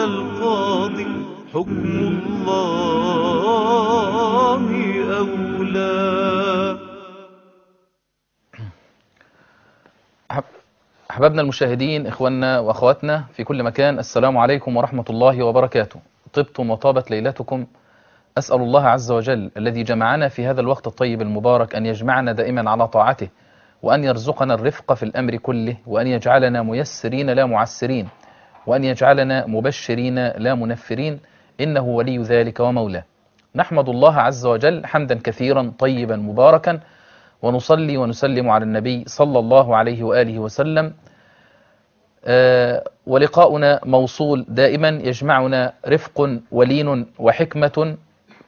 القاضي حكم الله أولى أحبابنا المشاهدين إخواننا وأخواتنا في كل مكان السلام عليكم ورحمة الله وبركاته طبتم وطابت ليلتكم أسأل الله عز وجل الذي جمعنا في هذا الوقت الطيب المبارك أن يجمعنا دائما على طاعته وأن يرزقنا الرفق في الأمر كله وأن يجعلنا ميسرين لا معسرين وأن يجعلنا مبشرين لا منفرين إنه ولي ذلك ومولاه نحمد الله عز وجل حمدا كثيرا طيبا مباركا ونصلي ونسلم على النبي صلى الله عليه وآله وسلم آه ولقاؤنا موصول دائما يجمعنا رفق ولين وحكمة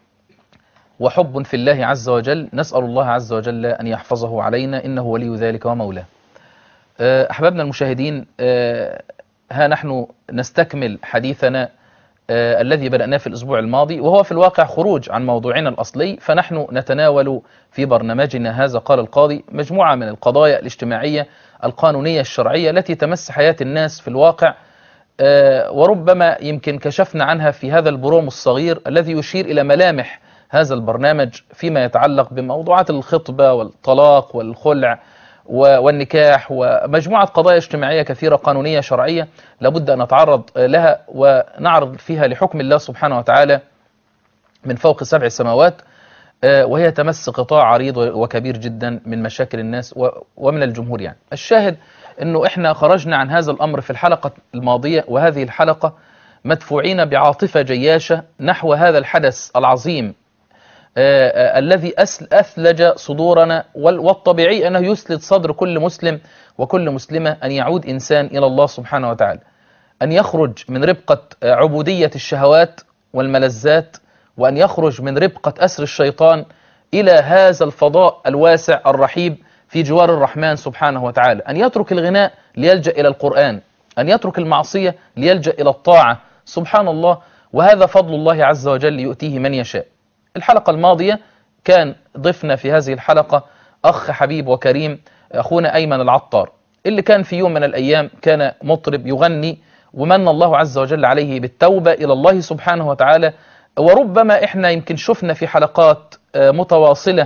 وحب في الله عز وجل نسأل الله عز وجل أن يحفظه علينا إنه ولي ذلك ومولاه آه أحبابنا المشاهدين آه ها نحن نستكمل حديثنا آه الذي بدأناه في الأسبوع الماضي وهو في الواقع خروج عن موضوعنا الأصلي فنحن نتناول في برنامجنا هذا قال القاضي مجموعة من القضايا الاجتماعية القانونية الشرعية التي تمس حياة الناس في الواقع آه وربما يمكن كشفنا عنها في هذا البروم الصغير الذي يشير إلى ملامح هذا البرنامج فيما يتعلق بموضوعات الخطبة والطلاق والخلع والنكاح ومجموعة قضايا اجتماعية كثيرة قانونية شرعية لابد أن نتعرض لها ونعرض فيها لحكم الله سبحانه وتعالى من فوق سبع سماوات وهي تمس قطاع عريض وكبير جدا من مشاكل الناس ومن الجمهور يعني الشاهد أنه إحنا خرجنا عن هذا الأمر في الحلقة الماضية وهذه الحلقة مدفوعين بعاطفة جياشة نحو هذا الحدث العظيم آه آه الذي أثلج صدورنا والطبيعي أنه يسلد صدر كل مسلم وكل مسلمة أن يعود إنسان إلى الله سبحانه وتعالى أن يخرج من ربقة عبودية الشهوات والملذات وأن يخرج من ربقة أسر الشيطان إلى هذا الفضاء الواسع الرحيب في جوار الرحمن سبحانه وتعالى أن يترك الغناء ليلجأ إلى القرآن أن يترك المعصية ليلجأ إلى الطاعة سبحان الله وهذا فضل الله عز وجل يؤتيه من يشاء الحلقة الماضية كان ضيفنا في هذه الحلقة أخ حبيب وكريم أخونا أيمن العطار اللي كان في يوم من الأيام كان مطرب يغني ومن الله عز وجل عليه بالتوبة إلى الله سبحانه وتعالى وربما إحنا يمكن شفنا في حلقات متواصلة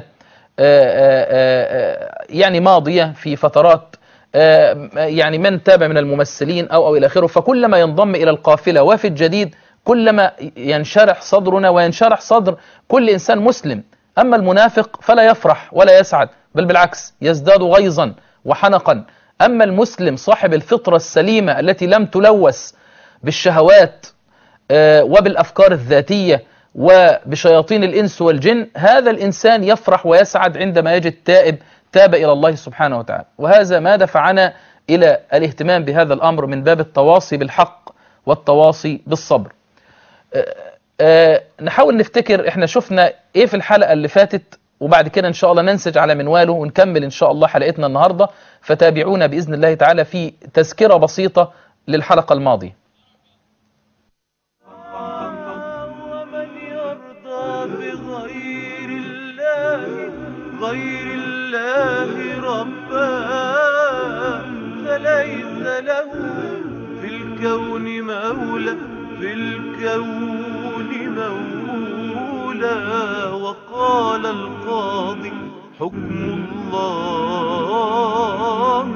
يعني ماضية في فترات يعني من تابع من الممثلين أو أو إلى آخره فكلما ينضم إلى القافلة وفي الجديد كلما ينشرح صدرنا وينشرح صدر كل إنسان مسلم أما المنافق فلا يفرح ولا يسعد بل بالعكس يزداد غيظا وحنقا أما المسلم صاحب الفطرة السليمة التي لم تلوث بالشهوات وبالأفكار الذاتية وبشياطين الإنس والجن هذا الإنسان يفرح ويسعد عندما يجد تائب تاب إلى الله سبحانه وتعالى وهذا ما دفعنا إلى الاهتمام بهذا الأمر من باب التواصي بالحق والتواصي بالصبر أه أه نحاول نفتكر احنا شفنا ايه في الحلقة اللي فاتت وبعد كده ان شاء الله ننسج على منواله ونكمل ان شاء الله حلقتنا النهاردة فتابعونا بإذن الله تعالى في تذكرة بسيطة للحلقة الماضية ومن يرضى بغير الله غير الله ربا فليس له في الكون مولى في الكون مولى وقال القاضي حكم الله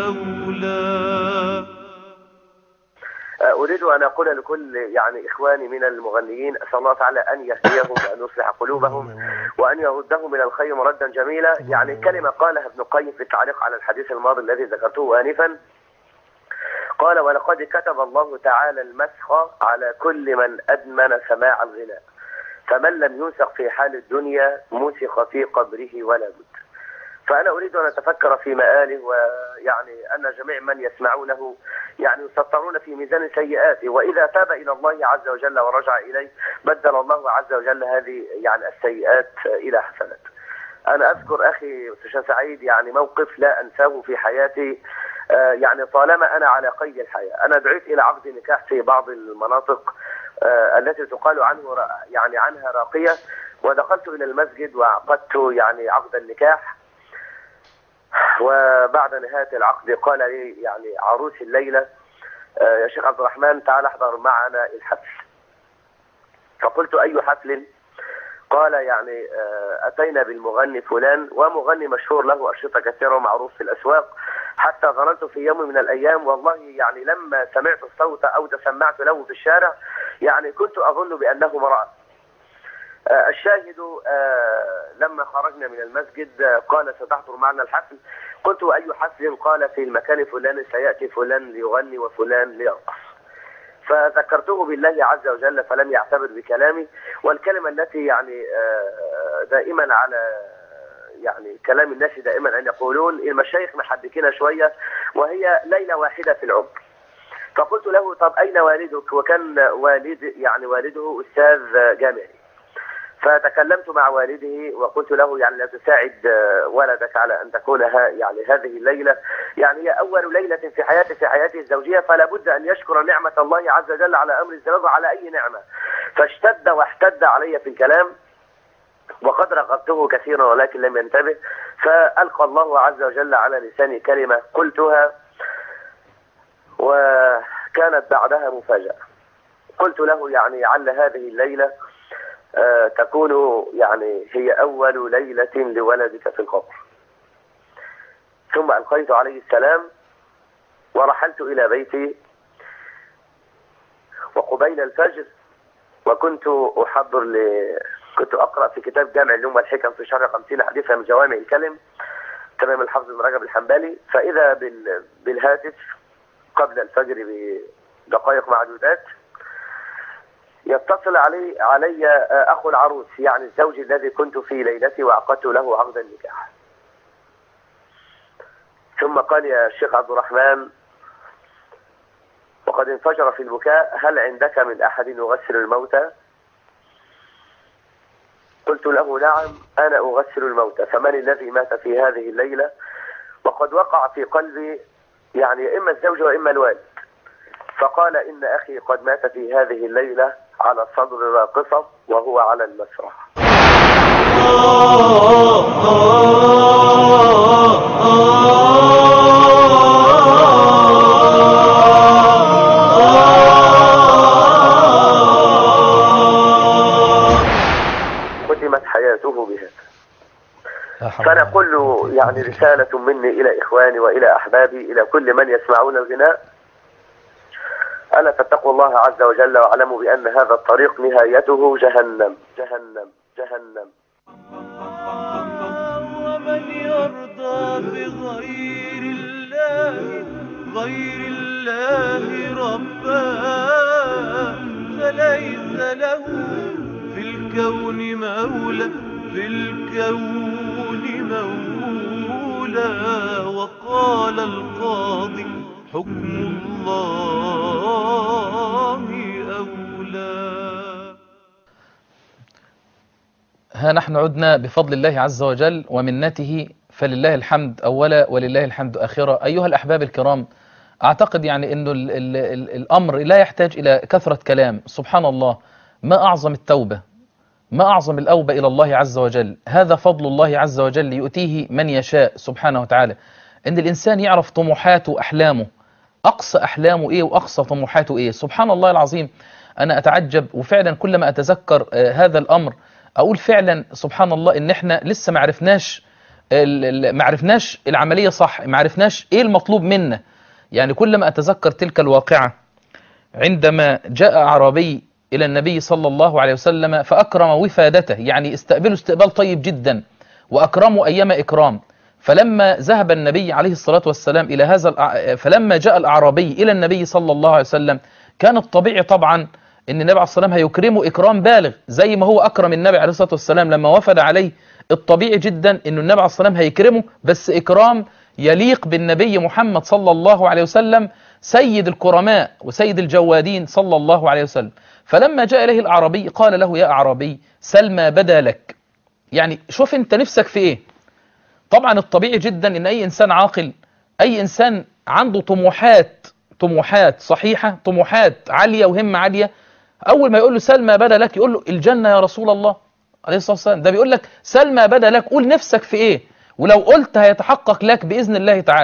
أولى أريد أن أقول لكل يعني إخواني من المغنيين أسأل الله تعالى أن يهديهم وأن يصلح قلوبهم وأن يردهم من الخير مردا جميلا يعني كلمة قالها ابن القيم في التعليق على الحديث الماضي الذي ذكرته آنفا قال ولقد كتب الله تعالى المسخ على كل من أدمن سماع الغناء فمن لم ينسخ في حال الدنيا مسخ في قبره ولا بد فأنا أريد أن أتفكر في مآله ويعني أن جميع من يسمعونه يعني يسطرون في ميزان سيئاته وإذا تاب إلى الله عز وجل ورجع إليه بدل الله عز وجل هذه يعني السيئات إلى حسنات أنا أذكر أخي أستاذ سعيد يعني موقف لا أنساه في حياتي آه يعني طالما أنا على قيد الحياة أنا دعيت إلى عقد نكاح في بعض المناطق آه التي تقال عنه يعني عنها راقية ودخلت إلى المسجد وعقدت يعني عقد النكاح وبعد نهاية العقد قال لي يعني عروس الليلة آه، يا شيخ عبد الرحمن تعال احضر معنا الحفل فقلت أي حفل قال يعني آه، أتينا بالمغني فلان ومغني مشهور له أشرطة كثيرة ومعروف في الأسواق حتى ظننت في يوم من الأيام والله يعني لما سمعت الصوت أو تسمعت له في الشارع يعني كنت أظن بأنه امرأة آه، الشاهد آه، لما خرجنا من المسجد آه، قال ستحضر معنا الحفل قلت أي حفل قال في المكان الفلاني سيأتي فلان ليغني وفلان ليرقص فذكرته بالله عز وجل فلم يعتبر بكلامي والكلمة التي يعني آه، دائما على يعني كلام الناس دائما أن يقولون المشايخ محبكين شوية وهي ليلة واحدة في العمر فقلت له طب أين والدك وكان والد يعني والده أستاذ جامعي فتكلمت مع والده وقلت له يعني لا تساعد آه، ولدك على ان تكون ها يعني هذه الليله يعني هي اول ليله في حياته في حياته الزوجيه فلا بد ان يشكر نعمه الله عز وجل على امر الزواج وعلى اي نعمه فاشتد واحتد علي في الكلام وقد رغبته كثيرا ولكن لم ينتبه فالقى الله عز وجل على لساني كلمه قلتها وكانت بعدها مفاجاه قلت له يعني عل هذه الليله آه، تكون يعني هي أول ليلة لولدك في القبر ثم ألقيت عليه السلام ورحلت إلى بيتي وقبيل الفجر وكنت أحضر ل... كنت أقرأ في كتاب جامع العلوم والحكم في شرح 50 حديثا من جوامع الكلم تمام الحافظ بن رجب الحنبلي فإذا بال... بالهاتف قبل الفجر بدقائق معدودات يتصل علي علي آه، اخو العروس يعني الزوج الذي كنت في ليلتي وعقدت له عقد النكاح. ثم قال يا شيخ عبد الرحمن وقد انفجر في البكاء هل عندك من احد يغسل الموتى؟ قلت له نعم انا اغسل الموتى فمن الذي مات في هذه الليله؟ وقد وقع في قلبي يعني اما الزوج واما الوالد. فقال إن أخي قد مات في هذه الليلة على صدر راقصة وهو على المسرح ختمت حياته بهذا لا حول ولا فنقول له يعني رسالة مني إلى إخواني وإلى أحبابي إلى كل من يسمعون الغناء ألا تتقوا الله عز وجل واعلموا بأن هذا الطريق نهايته جهنم جهنم جهنم ومن يرضى بغير الله غير الله ربا فليس له في الكون مولى في الكون مولى وقال القاضي حكم الله أولى ها نحن عدنا بفضل الله عز وجل ومنته فلله الحمد أولا ولله الحمد آخرا أيها الأحباب الكرام أعتقد يعني أنه ال ال ال الأمر لا يحتاج إلى كثرة كلام سبحان الله ما أعظم التوبة ما أعظم الأوبة إلى الله عز وجل هذا فضل الله عز وجل يؤتيه من يشاء سبحانه وتعالى أن الإنسان يعرف طموحاته وأحلامه أقصى أحلامه إيه وأقصى طموحاته إيه سبحان الله العظيم أنا أتعجب وفعلا كلما أتذكر آه، هذا الأمر أقول فعلا سبحان الله إن إحنا لسه ما عرفناش ال- ال- ما عرفناش العملية صح ما عرفناش إيه المطلوب منا يعني كلما أتذكر تلك الواقعة عندما جاء أعرابي إلى النبي صلى الله عليه وسلم فأكرم وفادته يعني استقبله استقبال طيب جدا وأكرمه أيما إكرام فلما ذهب النبي عليه الصلاة والسلام إلى هذا الأع- فلما جاء الأعرابي إلى النبي صلى الله عليه وسلم كان الطبيعي طبعا ان النبي عليه الصلاه والسلام هيكرمه اكرام بالغ زي ما هو اكرم النبي عليه الصلاه والسلام لما وفد عليه الطبيعي جدا انه النبي عليه الصلاه والسلام هيكرمه بس اكرام يليق بالنبي محمد صلى الله عليه وسلم سيد الكرماء وسيد الجوادين صلى الله عليه وسلم فلما جاء اليه الاعرابي قال له يا اعرابي سل ما بدا لك يعني شوف انت نفسك في ايه طبعا الطبيعي جدا ان اي انسان عاقل اي انسان عنده طموحات طموحات صحيحه طموحات عاليه وهمه عاليه اول ما يقول له سل ما بدا لك يقول له الجنه يا رسول الله عليه الصلاه والسلام ده بيقول لك سل ما بدا لك قول نفسك في ايه ولو قلت هيتحقق لك باذن الله تعالى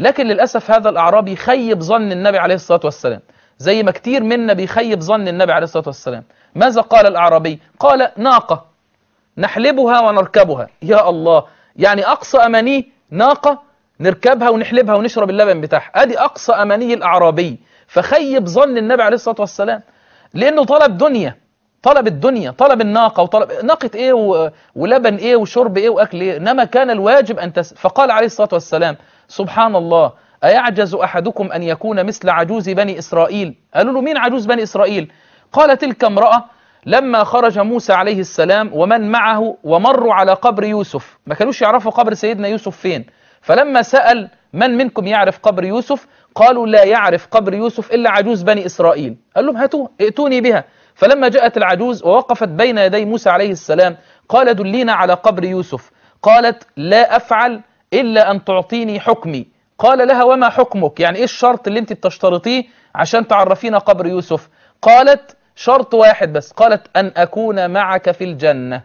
لكن للأسف هذا الأعرابي خيب ظن النبي عليه الصلاة والسلام زي ما كتير منا بيخيب ظن النبي عليه الصلاة والسلام ماذا قال الأعرابي قال ناقة نحلبها ونركبها يا الله يعني أقصى أمانيه ناقة نركبها ونحلبها ونشرب اللبن بتاعها ادي أقصى أمانيه الأعرابي فخيب ظن النبي عليه الصلاة والسلام لأنه طلب دنيا طلب الدنيا طلب الناقة وطلب ناقة ايه و... ولبن ايه وشرب ايه واكل ايه انما كان الواجب ان تس... فقال عليه الصلاة والسلام سبحان الله أيعجز أحدكم أن يكون مثل عجوز بني إسرائيل قالوا له مين عجوز بني إسرائيل قال تلك امرأة لما خرج موسى عليه السلام ومن معه ومروا على قبر يوسف ما كانوش يعرفوا قبر سيدنا يوسف فين فلما سأل من منكم يعرف قبر يوسف قالوا لا يعرف قبر يوسف إلا عجوز بني إسرائيل قال لهم هاتوا ائتوني بها فلما جاءت العجوز ووقفت بين يدي موسى عليه السلام قال دلينا على قبر يوسف قالت لا أفعل إلا أن تعطيني حكمي قال لها وما حكمك يعني إيه الشرط اللي أنت بتشترطيه عشان تعرفينا قبر يوسف قالت شرط واحد بس قالت أن أكون معك في الجنة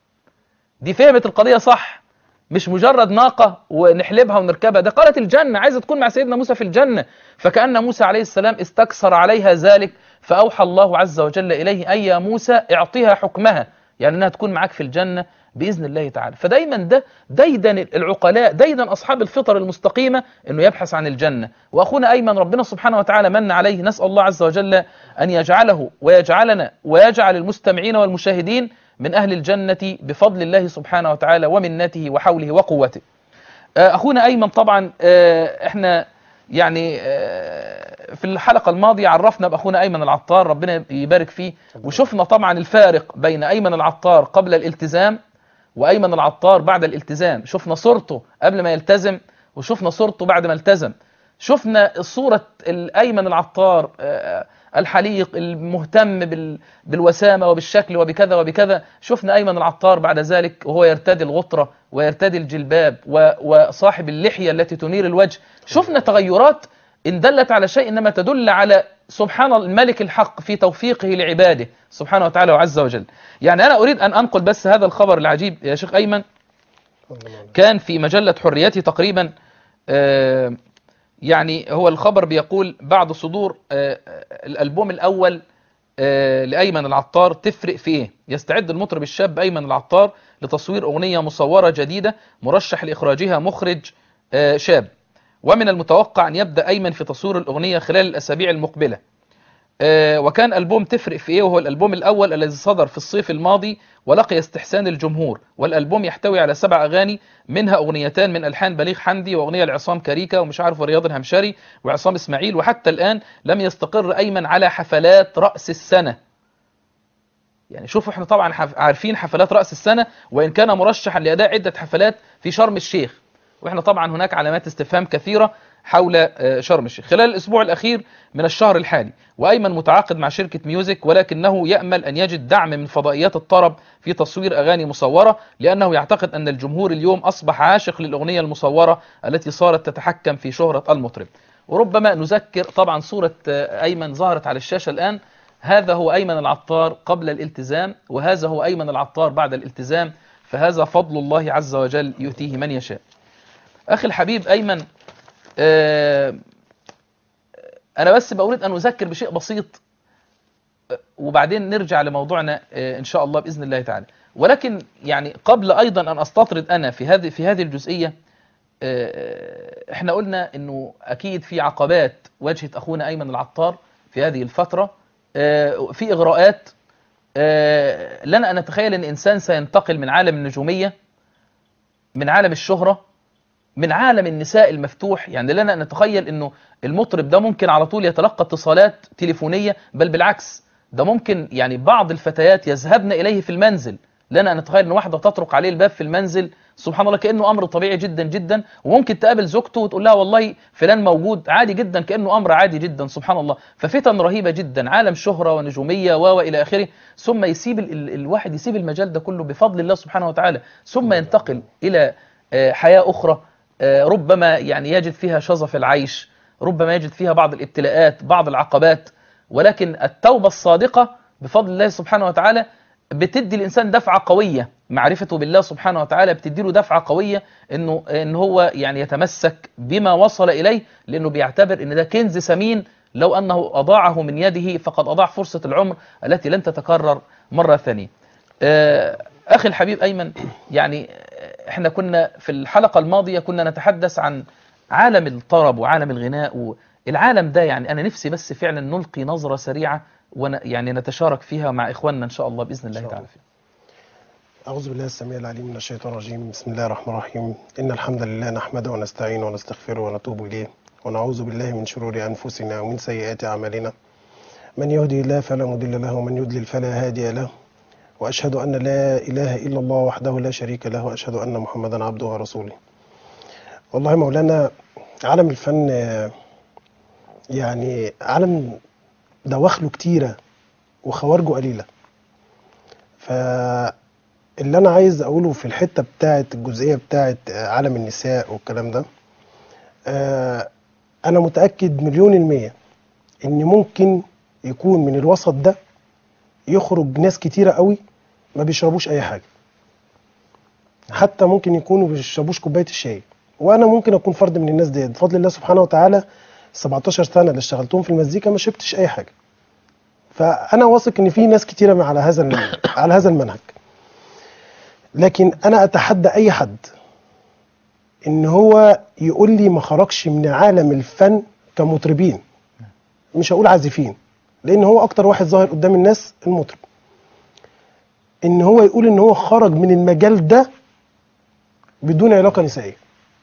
دي فهمت القضية صح مش مجرد ناقة ونحلبها ونركبها ده قالت الجنة عايزة تكون مع سيدنا موسى في الجنة فكأن موسى عليه السلام استكثر عليها ذلك فأوحى الله عز وجل إليه أي يا موسى اعطيها حكمها يعني أنها تكون معك في الجنة بإذن الله تعالى فدايما ده ديدا العقلاء ديدا أصحاب الفطر المستقيمة أنه يبحث عن الجنة وأخونا أيمن ربنا سبحانه وتعالى من عليه نسأل الله عز وجل أن يجعله ويجعلنا ويجعل المستمعين والمشاهدين من أهل الجنة بفضل الله سبحانه وتعالى ومنته وحوله وقوته أخونا أيمن طبعا إحنا يعني في الحلقة الماضية عرفنا بأخونا أيمن العطار ربنا يبارك فيه وشفنا طبعا الفارق بين أيمن العطار قبل الالتزام وأيمن العطار بعد الالتزام شفنا صورته قبل ما يلتزم وشفنا صورته بعد ما التزم شفنا صورة الأيمن العطار الحليق المهتم بالوسامة وبالشكل وبكذا وبكذا شفنا أيمن العطار بعد ذلك وهو يرتدي الغطرة ويرتدي الجلباب وصاحب اللحية التي تنير الوجه شفنا تغيرات إن دلت على شيء إنما تدل على سبحان الملك الحق في توفيقه لعباده سبحانه وتعالى وعز وجل يعني أنا أريد أن أنقل بس هذا الخبر العجيب يا شيخ أيمن كان في مجلة حريتي تقريبا آه يعني هو الخبر بيقول بعد صدور آه الألبوم الأول آه لأيمن العطار تفرق في إيه يستعد المطرب الشاب أيمن العطار لتصوير أغنية مصورة جديدة مرشح لإخراجها مخرج شاب ومن المتوقع أن يبدأ أيمن في تصوير الأغنية خلال الأسابيع المقبلة آه وكان ألبوم تفرق في إيه وهو الألبوم الأول الذي صدر في الصيف الماضي ولقي استحسان الجمهور والألبوم يحتوي على سبع أغاني منها أغنيتان من ألحان بليغ حمدي وأغنية لعصام كاريكا ومش عارف ورياض الهمشري وعصام إسماعيل وحتى الآن لم يستقر أيمن على حفلات رأس السنة يعني شوفوا احنا طبعا عارفين حفلات رأس السنة وإن كان مرشحا لأداء عدة حفلات في شرم الشيخ واحنا طبعا هناك علامات استفهام كثيرة حول شرم الشيخ خلال الأسبوع الأخير من الشهر الحالي وأيمن متعاقد مع شركة ميوزك ولكنه يأمل أن يجد دعم من فضائيات الطرب في تصوير أغاني مصورة لأنه يعتقد أن الجمهور اليوم أصبح عاشق للأغنية المصورة التي صارت تتحكم في شهرة المطرب وربما نذكر طبعا صورة أيمن ظهرت على الشاشة الآن هذا هو أيمن العطار قبل الالتزام وهذا هو أيمن العطار بعد الالتزام فهذا فضل الله عز وجل يؤتيه من يشاء أخي الحبيب أيمن آه أنا بس بأريد أن أذكر بشيء بسيط وبعدين نرجع لموضوعنا آه إن شاء الله بإذن الله تعالى ولكن يعني قبل أيضا أن أستطرد أنا في هذه في هذه الجزئية آه إحنا قلنا إنه أكيد في عقبات واجهت أخونا أيمن العطار في هذه الفترة في إغراءات لنا أن نتخيل أن إنسان سينتقل من عالم النجومية من عالم الشهرة من عالم النساء المفتوح يعني لنا أن نتخيل أنه المطرب ده ممكن على طول يتلقى اتصالات تليفونية بل بالعكس ده ممكن يعني بعض الفتيات يذهبن إليه في المنزل لنا أن نتخيل أن واحدة تطرق عليه الباب في المنزل سبحان الله كأنه أمر طبيعي جدا جدا وممكن تقابل زوجته وتقول لها والله فلان موجود عادي جدا كأنه أمر عادي جدا سبحان الله ففتن رهيبة جدا عالم شهرة ونجومية و إلى آخره ثم يسيب ال ال الواحد يسيب المجال ده كله بفضل الله سبحانه وتعالى ثم ينتقل إلى حياة أخرى ربما يعني يجد فيها شظف العيش ربما يجد فيها بعض الابتلاءات بعض العقبات ولكن التوبة الصادقة بفضل الله سبحانه وتعالى بتدي الإنسان دفعة قوية معرفته بالله سبحانه وتعالى بتديله دفعة قوية انه ان هو يعني يتمسك بما وصل اليه لانه بيعتبر ان ده كنز ثمين لو انه اضاعه من يده فقد اضاع فرصة العمر التي لن تتكرر مرة ثانية. آه، اخي الحبيب ايمن يعني آه، احنا كنا في الحلقة الماضية كنا نتحدث عن عالم الطرب وعالم الغناء والعالم ده يعني انا نفسي بس فعلا نلقي نظرة سريعة ون يعني نتشارك فيها مع اخواننا ان شاء الله باذن الله شاء تعالى الله. أعوذ بالله السميع العليم من الشيطان الرجيم بسم الله الرحمن الرحيم إن الحمد لله نحمده ونستعينه ونستغفره ونتوب إليه ونعوذ بالله من شرور أنفسنا ومن سيئات أعمالنا من يهدي الله فلا مضل له ومن يضلل فلا هادي له وأشهد أن لا إله إلا الله وحده لا شريك له وأشهد أن محمدا عبده ورسوله والله مولانا عالم الفن آه، يعني عالم دواخله كتيرة وخوارجه قليلة فاللي أنا عايز أقوله في الحتة بتاعت الجزئية بتاعت آه، عالم النساء والكلام ده آه، أنا متأكد مليون المية إن ممكن يكون من الوسط ده يخرج ناس كتيرة قوي ما بيشربوش أي حاجة حتى ممكن يكونوا بيشربوش كوباية الشاي وأنا ممكن أكون فرد من الناس ديت بفضل الله سبحانه وتعالى 17 سنة اللي اشتغلتهم في المزيكا ما شربتش أي حاجة فأنا واثق إن في ناس كتيرة على هذا الم- على هذا المنهج لكن أنا أتحدى أي حد إن هو يقول لي ما خرجش من عالم الفن كمطربين مش هقول عازفين لان هو اكتر واحد ظاهر قدام الناس المطرب ان هو يقول ان هو خرج من المجال ده بدون علاقه نسائيه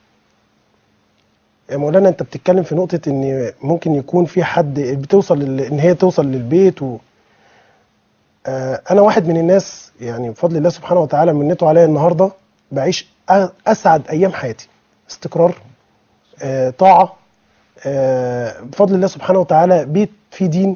يا مولانا انت بتتكلم في نقطه ان ممكن يكون في حد بتوصل لل... ان هي توصل للبيت و... آه انا واحد من الناس يعني بفضل الله سبحانه وتعالى منته عليا النهارده بعيش أ- اسعد ايام حياتي استقرار آه طاعه آه بفضل الله سبحانه وتعالى بيت فيه دين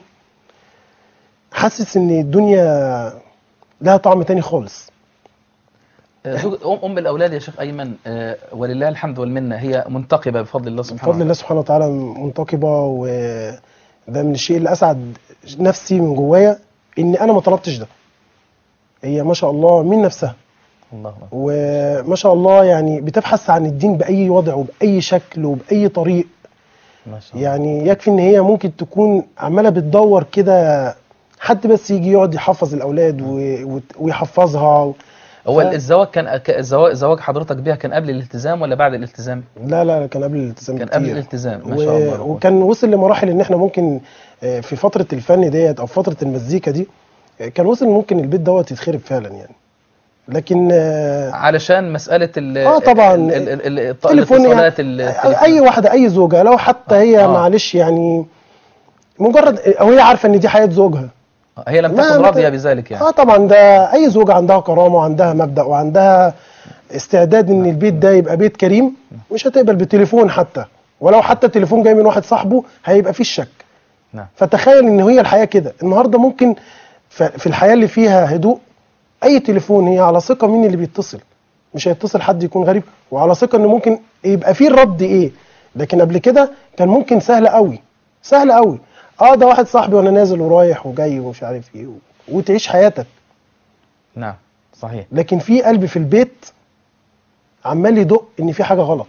حاسس ان الدنيا لها طعم تاني خالص آه، زوج ام ام الاولاد يا شيخ ايمن آه، ولله الحمد والمنه هي منتقبه بفضل الله سبحانه بفضل الله سبحانه وتعالى منتقبة وده من الشيء اللي اسعد نفسي من جوايا ان انا ما طلبتش ده هي ما شاء الله من نفسها الله أكبر. وما شاء الله يعني بتبحث عن الدين باي وضع وباي شكل وباي طريق ما شاء الله يعني يكفي ان هي ممكن تكون عماله بتدور كده حد بس يجي يقعد يحفظ الاولاد و- وت- ويحفظها هو ف- الزواج كان ك- الزواج زواج حضرتك بيها كان قبل الالتزام ولا بعد الالتزام؟ لا لا كان قبل الالتزام كان كتير. قبل الالتزام ما و- شاء الله لا قوة. وكان وصل لمراحل ان احنا ممكن آه، في فتره الفن ديت او فتره المزيكا دي آه، كان وصل ممكن البيت دوت يتخرب فعلا يعني لكن آه، علشان مساله ال آه طبعاً. ال- ال- ال- ال- تليفون يعني الاتصالات ال- التليفون. اي واحده اي زوجه لو حتى هي آه. معلش يعني مجرد او هي عارفه ان دي حياه زوجها هي لم ما- تكن ما راضيه ت- بذلك يعني اه طبعا ده اي زوجه عندها كرامه وعندها مبدا وعندها استعداد ان البيت ده يبقى بيت كريم مش هتقبل بالتليفون حتى ولو حتى التليفون جاي من واحد صاحبه هيبقى فيه الشك نعم فتخيل ان هي الحياه كده النهارده ممكن ف- في الحياه اللي فيها هدوء اي تليفون هي على ثقه مين اللي بيتصل مش هيتصل حد يكون غريب وعلى ثقه ان ممكن يبقى فيه الرد ايه لكن قبل كده كان ممكن سهل قوي سهل قوي اه ده واحد صاحبي وانا نازل ورايح وجاي ومش عارف ايه و... وتعيش حياتك نعم صحيح لكن في قلب في البيت عمال يدق ان في حاجه غلط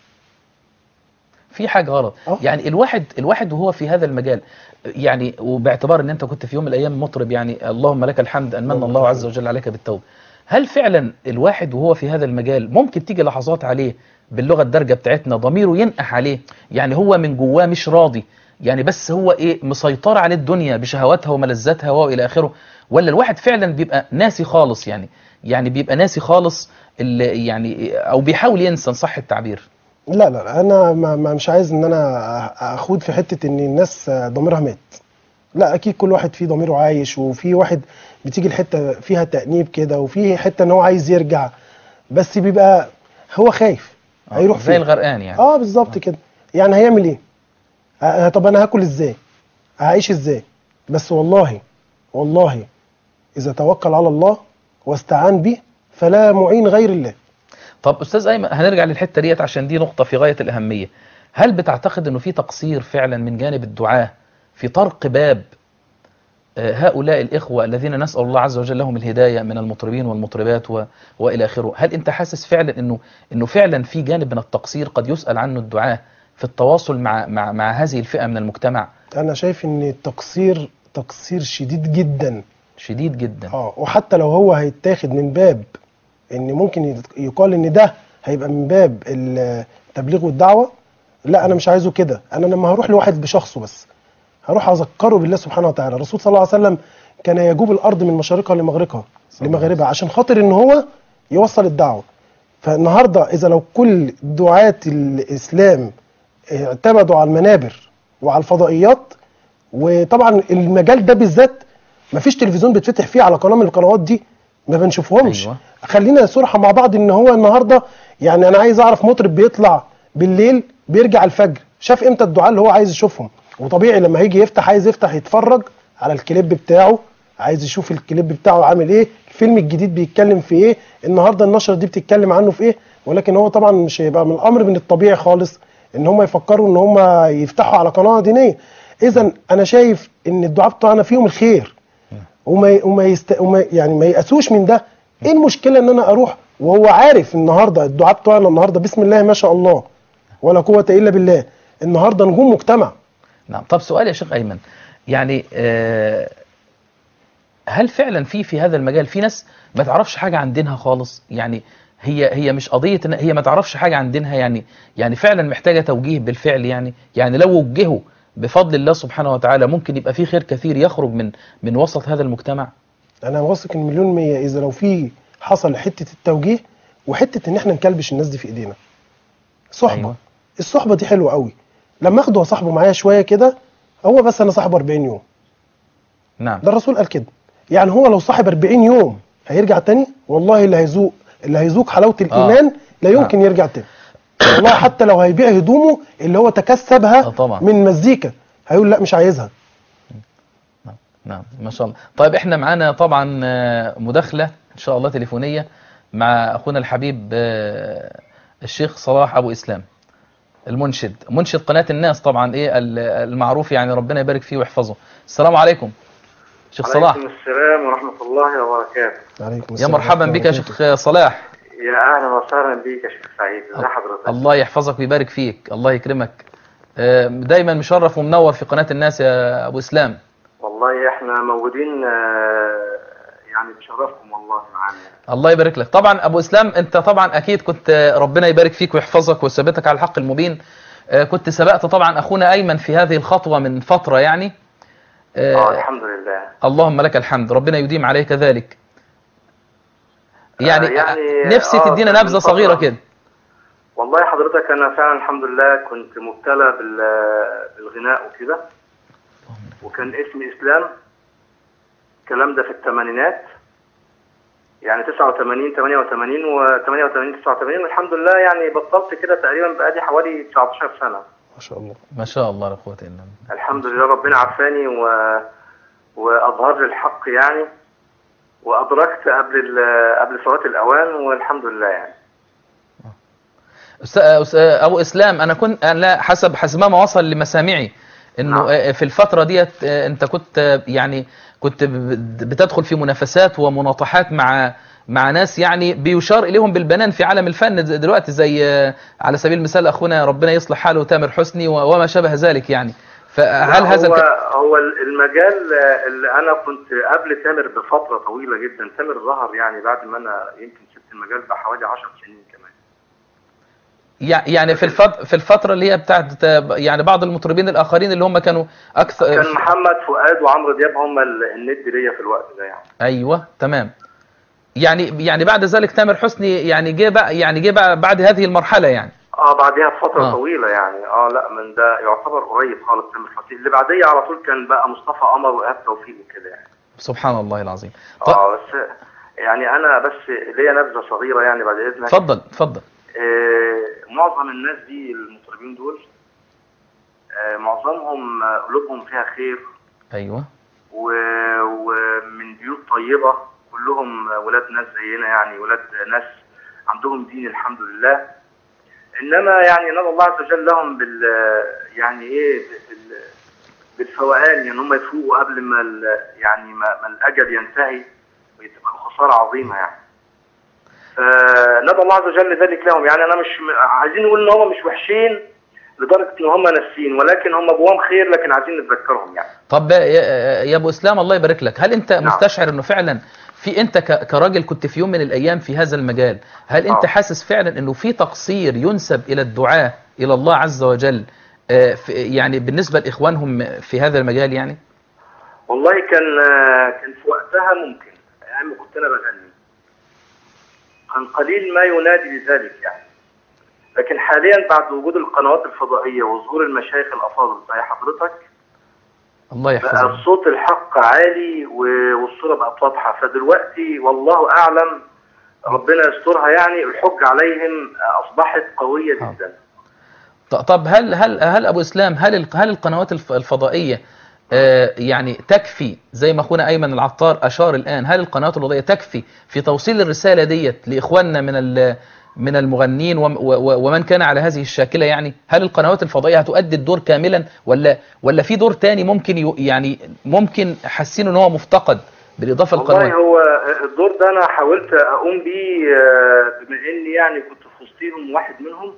في حاجه غلط آه. يعني الواحد الواحد وهو في هذا المجال يعني وباعتبار ان انت كنت في يوم من الايام مطرب يعني اللهم لك الحمد ان من اللهم الله لك عز وجل عليك بالتوبه هل فعلا الواحد وهو في هذا المجال ممكن تيجي لحظات عليه باللغه الدارجه بتاعتنا ضميره ينقح عليه يعني هو من جواه مش راضي يعني بس هو ايه مسيطر على الدنيا بشهواتها وملذاتها والى اخره ولا الواحد فعلا بيبقى ناسي خالص يعني يعني بيبقى ناسي خالص اللي يعني او بيحاول ينسى إن صح التعبير لا لا لا، انا ما ما مش عايز ان انا اخوض في حته ان الناس ضميرها مات لا اكيد كل واحد فيه ضميره عايش وفي واحد بتيجي الحته فيها تانيب كده وفي حته ان هو عايز يرجع بس بيبقى هو خايف هيروح زي فين الغرقان يعني اه بالظبط كده يعني هيعمل ايه آه طب انا هاكل ازاي هعيش ازاي بس والله والله اذا توكل على الله واستعان به فلا معين غير الله طب استاذ ايمن هنرجع للحته ديت عشان دي نقطه في غايه الاهميه هل بتعتقد انه في تقصير فعلا من جانب الدعاه في طرق باب آه، هؤلاء الإخوة الذين نسأل الله عز وجل لهم الهداية من المطربين والمطربات و... وإلى آخره هل أنت حاسس فعلا أنه أنه فعلا في جانب من التقصير قد يسأل عنه الدعاة في التواصل مع مع مع هذه الفئة من المجتمع انا شايف ان التقصير تقصير شديد جدا شديد جدا اه وحتى لو هو هيتاخد من باب ان ممكن يت- يقال ان ده هيبقى من باب التبليغ والدعوه لا انا مش عايزه كده انا لما هروح لواحد بشخصه بس هروح اذكره بالله سبحانه وتعالى الرسول صلى الله عليه وسلم كان يجوب الارض من مشارقها لمغربها لمغاربها عشان خاطر ان هو يوصل الدعوه فالنهارده اذا لو كل دعاة الاسلام اعتمدوا على المنابر وعلى الفضائيات وطبعا المجال ده بالذات مفيش تلفزيون بيتفتح فيه على قناه من القنوات دي ما بنشوفهمش أيوة. خلينا صراحه مع بعض ان هو النهارده يعني انا عايز اعرف مطرب بيطلع بالليل بيرجع الفجر شاف امتى الدعاء اللي هو عايز يشوفهم وطبيعي لما هيجي يفتح عايز يفتح يتفرج على الكليب بتاعه عايز يشوف الكليب بتاعه عامل ايه الفيلم الجديد بيتكلم في ايه النهارده النشره دي بتتكلم عنه في ايه ولكن هو طبعا مش هيبقى من الامر من الطبيعي خالص ان هم يفكروا ان هم يفتحوا على قناه دينيه اذا انا شايف ان الدعاء بتوعنا فيهم الخير وما وما, يست... وما يعني ما يأسوش من ده ايه المشكله ان انا اروح وهو عارف النهارده الدعاء بتوعنا النهارده بسم الله ما شاء الله ولا قوه الا بالله النهارده نجوم مجتمع نعم طب سؤال يا شيخ أيمن يعني آه، هل فعلا في في هذا المجال في ناس ما تعرفش حاجة عن دينها خالص يعني هي هي مش قضية إن هي ما تعرفش حاجة عن دينها يعني يعني فعلا محتاجة توجيه بالفعل يعني يعني لو وجهوا بفضل الله سبحانه وتعالى ممكن يبقى في خير كثير يخرج من من وسط هذا المجتمع انا واثق ان مليون مية اذا لو في حصل حته التوجيه وحته ان احنا نكلبش الناس دي في ايدينا صحبه أيوة. أيوة. الصحبه دي حلوه قوي لما اخده وصاحبه معايا شويه كده هو بس انا صاحبه 40 يوم نعم ده الرسول قال كده يعني هو لو صاحب 40 يوم هيرجع تاني والله اللي هيذوق اللي هيذوق حلاوه الايمان لا يمكن يرجع تاني والله حتى لو هيبيع هدومه اللي هو تكسبها آه طبعا. من مزيكا هيقول لا مش عايزها نعم ما شاء الله طيب احنا معانا طبعا آه، مداخلة ان شاء الله تليفونية مع اخونا الحبيب آه، الشيخ صلاح ابو اسلام المنشد منشد قناة الناس طبعا ايه ال- المعروف يعني ربنا يبارك فيه ويحفظه السلام عليكم شيخ صلاح عليكم السلام ورحمة الله وبركاته عليكم يا السلام مرحبا ورحمة بك يا الله شيخ صلاح يا أهلا وسهلا بك يا شيخ سعيد ازي حضرتك الله يحفظك ويبارك فيك الله يكرمك آه، دايما مشرف ومنور في قناة الناس يا ابو اسلام والله احنا موجودين آه، يعني بشرفكم والله معانا الله يبارك لك طبعا ابو اسلام انت طبعا اكيد كنت ربنا يبارك فيك ويحفظك ويثبتك على الحق المبين آه، كنت سبقت طبعا اخونا ايمن في هذه الخطوه من فتره يعني اه آه، الحمد لله اللهم لك الحمد ربنا يديم عليك ذلك يعني, آه، يعني، نفسي آه، تدينا من نبذه فترة. صغيره كده والله حضرتك أنا فعلا الحمد لله كنت مبتلى بال- بالغناء وكده وكان اسمي إسلام الكلام ده في الثمانينات يعني 89 88 و 88 89 والحمد لله يعني بطلت كده تقريبا بقالي حوالي 19 سنة ما شاء الله ما شاء الله لا قوه الا بالله الحمد لله ربنا عافاني و... واظهر لي الحق يعني وادركت قبل ال... قبل فوات الاوان والحمد لله يعني أس- أس- ابو اسلام انا كنت أنا لا حسب حسب ما وصل لمسامعي انه نعم. آه، في الفتره ديت آه، انت كنت آه، يعني كنت ب- بتدخل في منافسات ومناطحات مع مع ناس يعني بيشار اليهم بالبنان في عالم الفن د- دلوقتي زي آه، على سبيل المثال اخونا ربنا يصلح حاله تامر حسني و- وما شابه ذلك يعني فهل لا، هذا هو الك- هو المجال اللي انا كنت قبل تامر بفتره طويله جدا تامر ظهر يعني بعد ما انا يمكن سبت المجال بحوالي 10 سنين كمان يع- يعني في الفتره في الفتره اللي هي بتاعت آه، يعني بعض المطربين الاخرين اللي هم كانوا اكثر كان محمد فؤاد وعمرو دياب هم ال- الند ليا في الوقت ده يعني ايوه تمام يعني يعني بعد ذلك تامر حسني يعني جه بقى يعني جه بقى بعد هذه المرحله يعني اه بعدها بفتره آه. آه. طويله يعني اه لا من ده يعتبر قريب خالص تامر حسني اللي بعديه على طول كان بقى مصطفى قمر وايهاب توفيق وكده يعني سبحان الله العظيم طب اه بس يعني انا بس ليا نبذه صغيره يعني بعد اذنك اتفضل اتفضل آه معظم الناس دي المطربين دول آه معظمهم آه، قلوبهم فيها خير ايوه و- ومن بيوت طيبه كلهم ولاد ناس زينا يعني ولاد ناس عندهم دين الحمد لله انما يعني نال الله عز وجل لهم بال يعني ايه بال بالفوقان يعني هم يفوقوا قبل ما ال- يعني ما, ما الاجل ينتهي وتبقى خساره عظيمه يعني فندعو الله عز وجل ذلك لهم يعني انا مش م- عايزين نقول ان هم مش وحشين لدرجه ان هم ناسيين ولكن هم جواهم خير لكن عايزين نتذكرهم يعني طب يا- يا ابو اسلام الله يبارك لك هل انت نعم. مستشعر انه فعلا في انت ك- كراجل كنت في يوم من الايام في هذا المجال هل انت آه. حاسس فعلا انه في تقصير ينسب الى الدعاة الى الله عز وجل آه، في- يعني بالنسبة لاخوانهم في هذا المجال يعني والله كان كان في وقتها ممكن ايام ما كنت انا بغني كان قليل ما ينادي بذلك يعني لكن حاليا بعد وجود القنوات الفضائيه وظهور المشايخ الافاضل زي حضرتك الله بقى يحفظك الصوت الحق عالي و- والصوره بقت واضحه فدلوقتي والله اعلم ربنا يسترها يعني الحج عليهم اصبحت قويه آه. جدا ط- طب هل هل هل ابو اسلام هل ال- هل القنوات الف- الفضائيه آه، يعني تكفي زي ما اخونا ايمن العطار اشار الان هل القنوات الفضائيه تكفي في توصيل الرساله ديت لاخواننا من ال- من المغنين وم- و- و- ومن كان على هذه الشاكله يعني هل القنوات الفضائيه هتؤدي الدور كاملا ولا ولا في دور تاني ممكن يو- يعني ممكن حاسين ان هو مفتقد بالاضافه والله للقنوات هو الدور ده انا حاولت اقوم بيه آه، بما اني يعني كنت في وسطيهم واحد منهم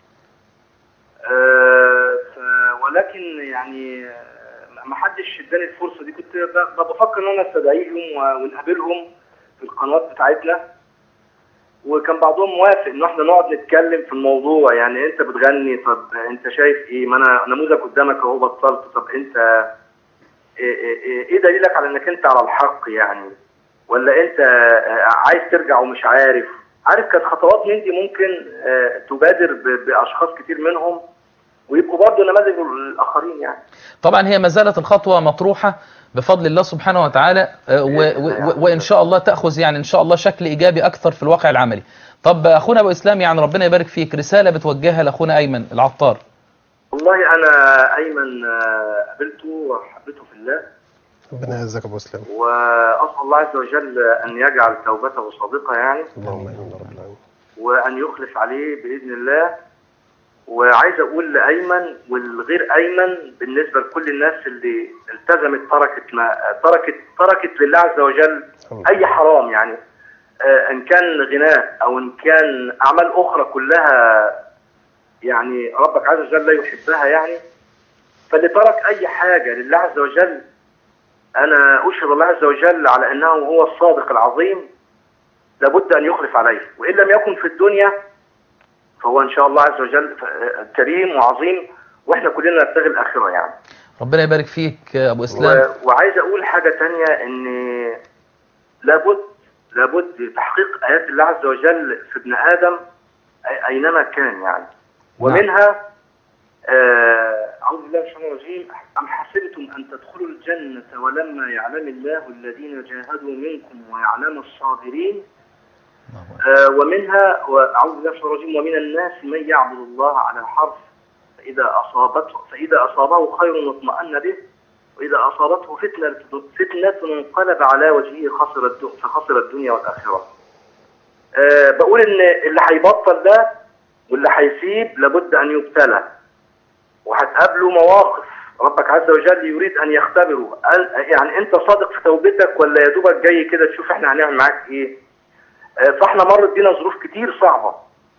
آه، ف- ولكن يعني آه، ما حدش اداني الفرصه دي كنت ب- بفكر ان انا استدعيهم و- ونقابلهم في القنوات بتاعتنا وكان بعضهم موافق ان احنا نقعد نتكلم في الموضوع يعني انت بتغني طب انت شايف ايه ما انا نموذج قدامك اهو بطلت طب انت ايه إيه- ايه دليلك على انك انت على الحق يعني ولا انت آه، عايز ترجع ومش عارف عارف كانت خطوات من دي ممكن آه، تبادر ب- باشخاص كتير منهم ويبقوا برضه نماذج للاخرين يعني طبعا هي ما زالت الخطوة مطروحة بفضل الله سبحانه وتعالى آه، و- و- و- وإن شاء الله تأخذ يعني إن شاء الله شكل إيجابي أكثر في الواقع العملي طب أخونا أبو إسلام يعني ربنا يبارك فيك رسالة بتوجهها لأخونا أيمن العطار والله انا ايمن آه، قابلته وحبيته في الله ربنا يعزك يا ابو اسلام واسال الله عز وجل ان يجعل توبته صادقه يعني اللهم امين يا رب العالمين وان يخلف عليه باذن الله وعايز اقول لايمن والغير ايمن بالنسبه لكل الناس اللي التزمت تركت ما تركت تركت لله عز وجل اي حرام يعني آه، ان كان غناء او ان كان اعمال اخرى كلها يعني ربك عز وجل لا يحبها يعني فاللي ترك اي حاجه لله عز وجل انا اشهد الله عز وجل على انه هو الصادق العظيم لابد ان يخلف عليه وان لم يكن في الدنيا فهو ان شاء الله عز وجل ف- كريم وعظيم واحنا كلنا نبتغي الاخره يعني ربنا يبارك فيك يا أبو إسلام و- وعايز اقول حاجه تانية ان لابد لابد تحقيق ايات الله عز وجل في ابن ادم أي- اينما كان يعني ومنها آه، اعوذ بالله من الشيطان الرجيم ام حسبتم ان تدخلوا الجنه ولما يعلم الله الذين جاهدوا منكم ويعلم الصابرين آه، ومنها واعوذ بالله من الشيطان الرجيم ومن الناس من يعبد الله على حرف فاذا اصابته فاذا اصابه خير اطمأن به واذا اصابته فتنه فتنه انقلب على وجهه خسر الد- فخسر الدنيا والاخره. أه بقول ان اللي هيبطل ده واللي هيسيب لابد ان يبتلى وهتقابله مواقف ربك عز وجل يريد ان يختبره قال يعني انت صادق في توبتك ولا يا دوبك جاي كده تشوف احنا هنعمل معاك ايه آه، فاحنا مرت بينا ظروف كتير صعبه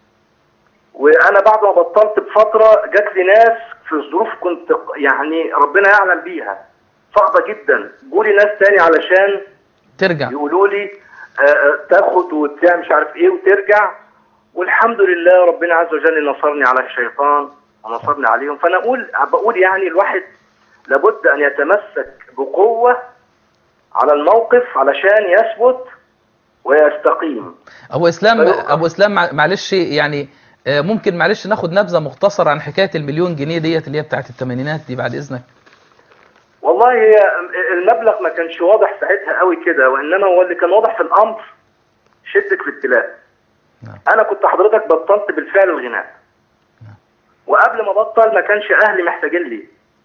وانا بعد ما بطلت بفتره جات لي ناس في ظروف كنت يعني ربنا يعلم بيها صعبه جدا جولي ناس تاني علشان ترجع يقولوا لي آه، آه، تاخد وتعمل مش عارف ايه وترجع والحمد لله ربنا عز وجل نصرني على الشيطان ونصرني عليهم فانا اقول بقول يعني الواحد لابد ان يتمسك بقوه على الموقف علشان يثبت ويستقيم أبو إسلام أيوة. أبو إسلام مع- معلش يعني آه، ممكن معلش ناخد نبذة مختصرة عن حكاية المليون جنيه ديت اللي هي بتاعت الثمانينات دي بعد إذنك والله هي المبلغ ما كانش واضح ساعتها قوي كده وانما هو اللي كان واضح في الامر شده الابتلاء نعم. انا كنت حضرتك بطلت بالفعل الغناء وقبل ما بطل ما كانش اهلي محتاجين لي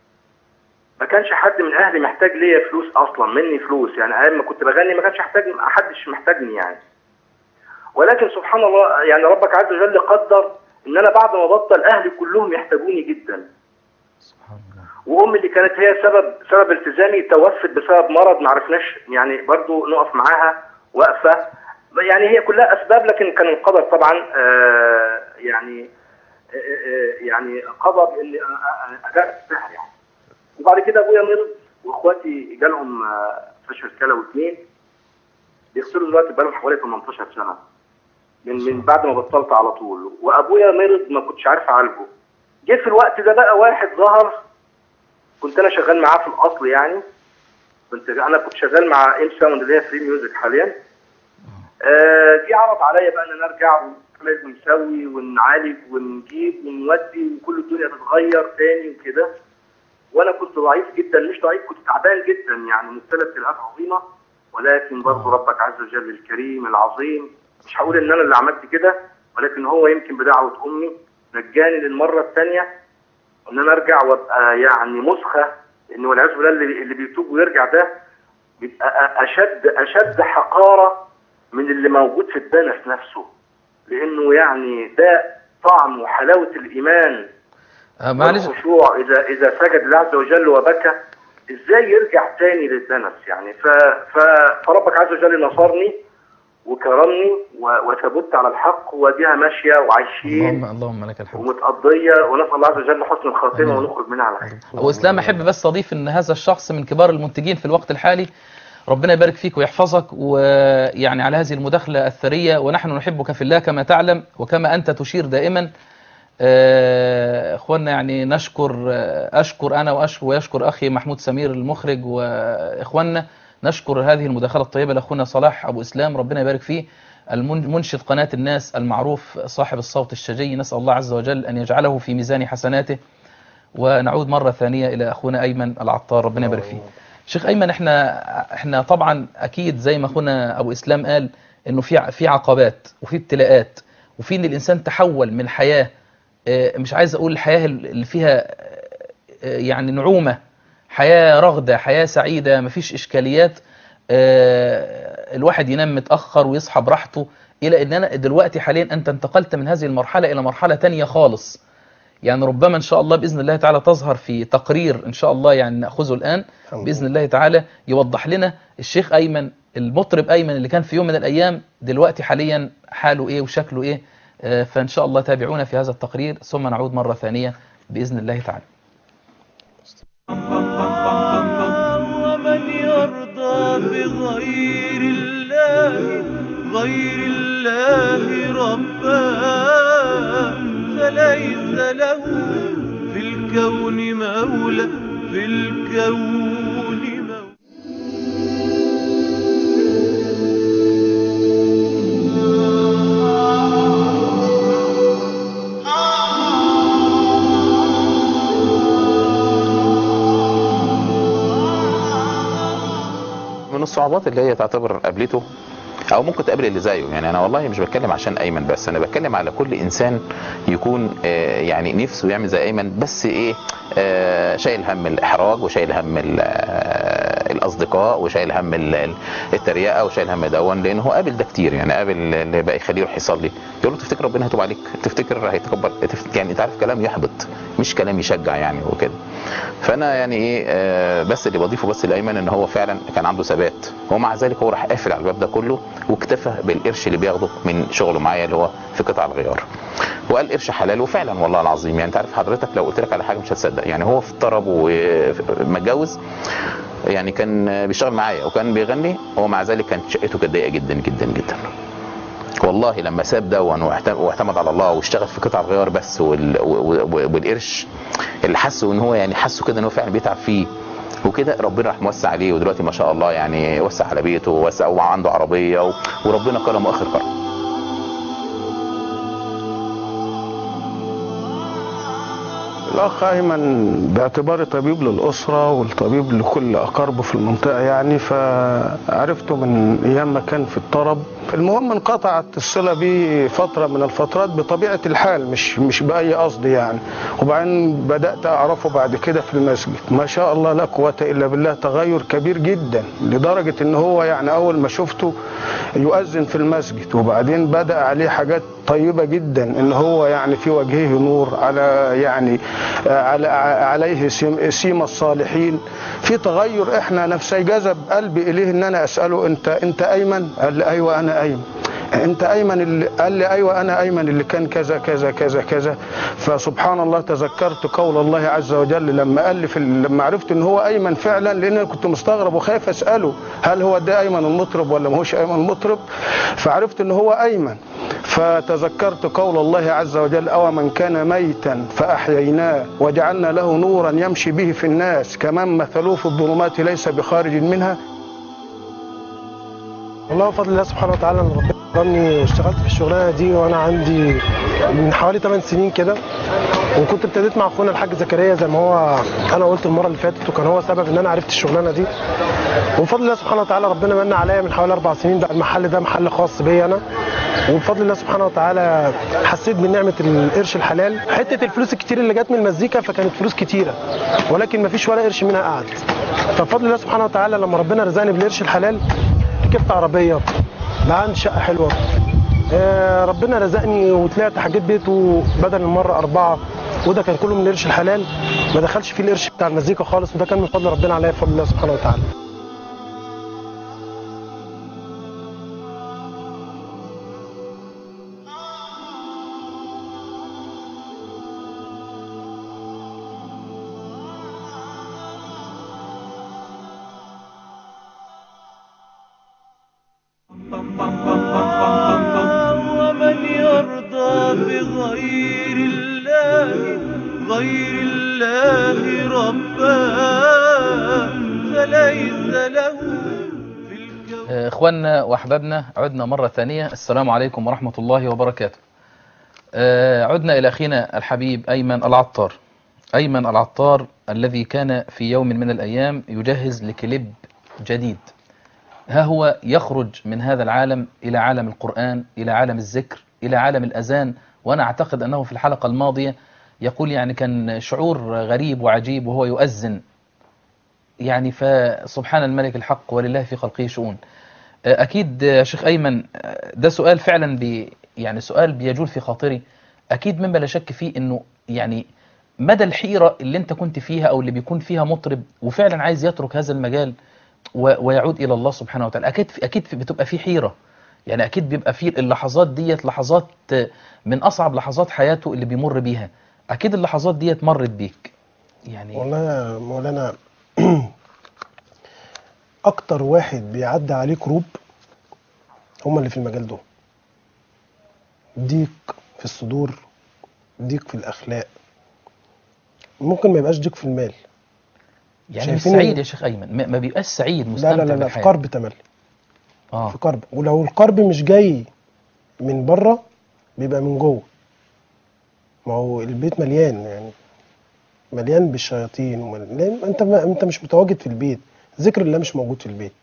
ما كانش حد من اهلي محتاج ليا فلوس اصلا مني فلوس يعني ايام ما كنت بغني ما كانش محتاج حدش محتاجني يعني ولكن سبحان الله يعني ربك عز وجل قدر ان انا بعد ما بطل اهلي كلهم يحتاجوني جدا سبحان الله وامي اللي كانت هي سبب سبب التزامي توفت بسبب مرض ما عرفناش يعني برضو نقف معاها واقفه يعني هي كلها اسباب لكن كان القدر طبعا آه يعني آه آه يعني قضى بان اداء السحر يعني وبعد كده ابويا مرض واخواتي جالهم آه، فشل كلوي اثنين بيغسلوا دلوقتي بقالهم حوالي 18 سنه من من بعد ما بطلت على طول وابويا مرض ما كنتش عارف اعالجه جه في الوقت ده بقى واحد ظهر كنت انا شغال معاه في الاصل يعني كنت انا كنت شغال مع ام ساوند اللي هي فري ميوزك حاليا آه، جه عرض عليا بقى ان انا ارجع ونعمل ونسوي ونعالج ونجيب ونودي وكل الدنيا تتغير تاني وكده وانا كنت ضعيف جدا مش ضعيف كنت تعبان جدا يعني مبتلى ابتلاءات عظيمه ولكن برضه ربك عز وجل الكريم العظيم مش هقول ان انا اللي عملت كده ولكن هو يمكن بدعوه امي نجاني للمره الثانيه ان انا ارجع وابقى يعني مسخه لان والعياذ بالله اللي, اللي بيتوب ويرجع ده بيبقى أ- اشد اشد حقاره من اللي موجود في الدنس نفسه لانه يعني ده طعم وحلاوه الايمان آه، معلش والخشوع اذا اذا سجد لله عز وجل وبكى ازاي يرجع تاني للدنس يعني ف ف فربك عز وجل نصرني وكرمني و- وثبت على الحق وديها ماشيه وعايشين اللهم اللهم لك الحمد ومتقضيه ونسال الله عز وجل حسن الخاتمه ونخرج منها على خير ابو اسلام احب بس اضيف ان هذا الشخص من كبار المنتجين في الوقت الحالي ربنا يبارك فيك ويحفظك ويعني على هذه المداخله الثريه ونحن نحبك في الله كما تعلم وكما انت تشير دائما آه، اخواننا يعني نشكر آه، اشكر انا واشكر ويشكر اخي محمود سمير المخرج واخواننا نشكر هذه المداخله الطيبه لاخونا صلاح ابو اسلام ربنا يبارك فيه المن- منشد قناه الناس المعروف صاحب الصوت الشجي نسال الله عز وجل ان يجعله في ميزان حسناته ونعود مرة ثانية إلى أخونا أيمن العطار ربنا يبارك فيه شيخ أيمن إحنا إحنا طبعا أكيد زي ما أخونا أبو إسلام قال إنه في ع- في عقبات وفي ابتلاءات وفي إن الإنسان تحول من حياة آه، مش عايز أقول الحياة اللي فيها آه، يعني نعومة حياة رغدة حياة سعيدة مفيش إشكاليات آه، الواحد ينام متأخر ويصحى براحته إلى إن أنا دلوقتي حاليا أنت انتقلت من هذه المرحلة إلى مرحلة تانية خالص يعني ربما ان شاء الله باذن الله تعالى تظهر في تقرير ان شاء الله يعني ناخذه الان الحمد باذن الله تعالى يوضح لنا الشيخ ايمن المطرب ايمن اللي كان في يوم من الايام دلوقتي حاليا حاله ايه وشكله ايه آه، فان شاء الله تابعونا في هذا التقرير ثم نعود مره ثانيه باذن الله تعالى ومن يرضى بغير الله غير الله ربا فليس له في الكون مولى في الكون مولى من الصعوبات اللي هي تعتبر قابلته او ممكن تقابل اللي زيه يعني انا والله مش بتكلم عشان ايمن بس انا بتكلم على كل انسان يكون آه، يعني نفسه يعمل زي ايمن بس ايه آه، شايل هم الاحراج وشايل هم ال- آه، الاصدقاء وشايل هم ال- ال- التريقه وشايل هم دون لان هو قابل ده كتير يعني قابل اللي بقى يخليه يروح يصلي يقول له تفتكر ربنا هيتوب عليك تفتكر هيتقبل تفت- يعني انت عارف كلام يحبط مش كلام يشجع يعني وكده فانا يعني ايه آه، بس اللي بضيفه بس لايمن ان هو فعلا كان عنده ثبات ومع ذلك هو راح قافل على الباب ده كله واكتفى بالقرش اللي بياخده من شغله معايا اللي هو في قطع الغيار وقال قرش حلال وفعلا والله العظيم يعني انت عارف حضرتك لو قلت لك على حاجه مش هتصدق يعني هو في طرب ومتجوز يعني كان بيشتغل معايا وكان بيغني ومع ذلك كانت شقته كانت ضيقه جدا جدا جدا والله لما ساب دون واعتم- واعتمد على الله واشتغل في قطع الغيار بس وال... و- و- والقرش اللي حسه ان هو يعني حسه كده ان هو فعلا بيتعب فيه وكده ربنا راح موسع عليه ودلوقتي ما شاء الله يعني وسع على بيته ووسع وعنده عربيه و... وربنا كرمه اخر كرم الأخ أيمن باعتباري طبيب للأسرة والطبيب لكل أقاربه في المنطقة يعني فعرفته من أيام ما كان في الطرب المهم انقطعت الصلة بيه فترة من الفترات بطبيعة الحال مش مش بأي قصد يعني وبعدين بدأت أعرفه بعد كده في المسجد ما شاء الله لا قوة إلا بالله تغير كبير جدا لدرجة إن هو يعني أول ما شفته يؤذن في المسجد وبعدين بدأ عليه حاجات طيبة جدا إن هو يعني في وجهه نور على يعني آه، على- ع- عليه سيم- سيما الصالحين في تغير احنا نفسي جذب قلبي اليه ان انا اساله انت انت ايمن قال لي ايوه انا ايمن انت ايمن اللي قال لي ايوه انا ايمن اللي كان كذا كذا كذا كذا فسبحان الله تذكرت قول الله عز وجل لما قال لي في ال- لما عرفت ان هو ايمن فعلا لان انا كنت مستغرب وخايف اساله هل هو ده ايمن المطرب ولا ما هوش ايمن المطرب فعرفت ان هو ايمن فتذكرت قول الله عز وجل أو من كان ميتا فأحييناه وجعلنا له نورا يمشي به في الناس كمن مثلوه في الظلمات ليس بخارج منها والله بفضل الله سبحانه وتعالى ان ربنا كرمني واشتغلت في الشغلانه دي وانا عندي من حوالي 8 سنين كده وكنت ابتديت مع اخونا الحاج زكريا زي ما هو انا قلت المره اللي فاتت وكان هو سبب ان انا عرفت الشغلانه دي وبفضل الله سبحانه وتعالى ربنا من عليا من حوالي اربع سنين بقى المحل ده محل خاص بيا انا وبفضل الله سبحانه وتعالى حسيت بنعمه القرش الحلال حته الفلوس الكتير اللي جت من المزيكا فكانت فلوس كتيره ولكن ما فيش ولا قرش منها قعد فبفضل الله سبحانه وتعالى لما ربنا رزقني بالقرش الحلال ركبت عربيه بقى عندي شقه حلوه آه، ربنا رزقني وطلعت حاجات بيته بدل المره اربعه وده كان كله من القرش الحلال ما دخلش فيه القرش بتاع المزيكا خالص وده كان من فضل ربنا عليا بفضل الله سبحانه وتعالى ومن يرضى بغير الله غير الله ربا فليس له في الكون آه، إخواننا وأحبابنا عدنا مرة ثانية السلام عليكم ورحمة الله وبركاته آه، عدنا إلى أخينا الحبيب أيمن العطار أيمن العطار الذي كان في يوم من الأيام يجهز لكليب جديد ها هو يخرج من هذا العالم إلى عالم القرآن إلى عالم الذكر إلى عالم الأذان وأنا أعتقد أنه في الحلقة الماضية يقول يعني كان شعور غريب وعجيب وهو يؤذن يعني فسبحان الملك الحق ولله في خلقه شؤون أكيد يا شيخ أيمن ده سؤال فعلا بي يعني سؤال بيجول في خاطري أكيد مما لا شك فيه إنه يعني مدى الحيرة اللي أنت كنت فيها أو اللي بيكون فيها مطرب وفعلا عايز يترك هذا المجال و- ويعود إلى الله سبحانه وتعالى أكيد في أكيد في بتبقى في حيرة يعني أكيد بيبقى في اللحظات ديت لحظات من أصعب لحظات حياته اللي بيمر بيها أكيد اللحظات ديت مرت بيك يعني والله يا مولانا اكتر واحد بيعدي عليه كروب هما اللي في المجال ده ضيق في الصدور ضيق في الاخلاق ممكن ما يبقاش ضيق في المال يعني مش شايفين سعيد إن- يا شيخ أيمن ما ما بيبقاش سعيد لا مستمتع لا لا, لا في بالحياة. قرب تملي آه في قرب ولو القرب مش جاي من بره بيبقى من جوه ما هو البيت مليان يعني مليان بالشياطين ومل... لأن انت ما... انت مش متواجد في البيت ذكر الله مش موجود في البيت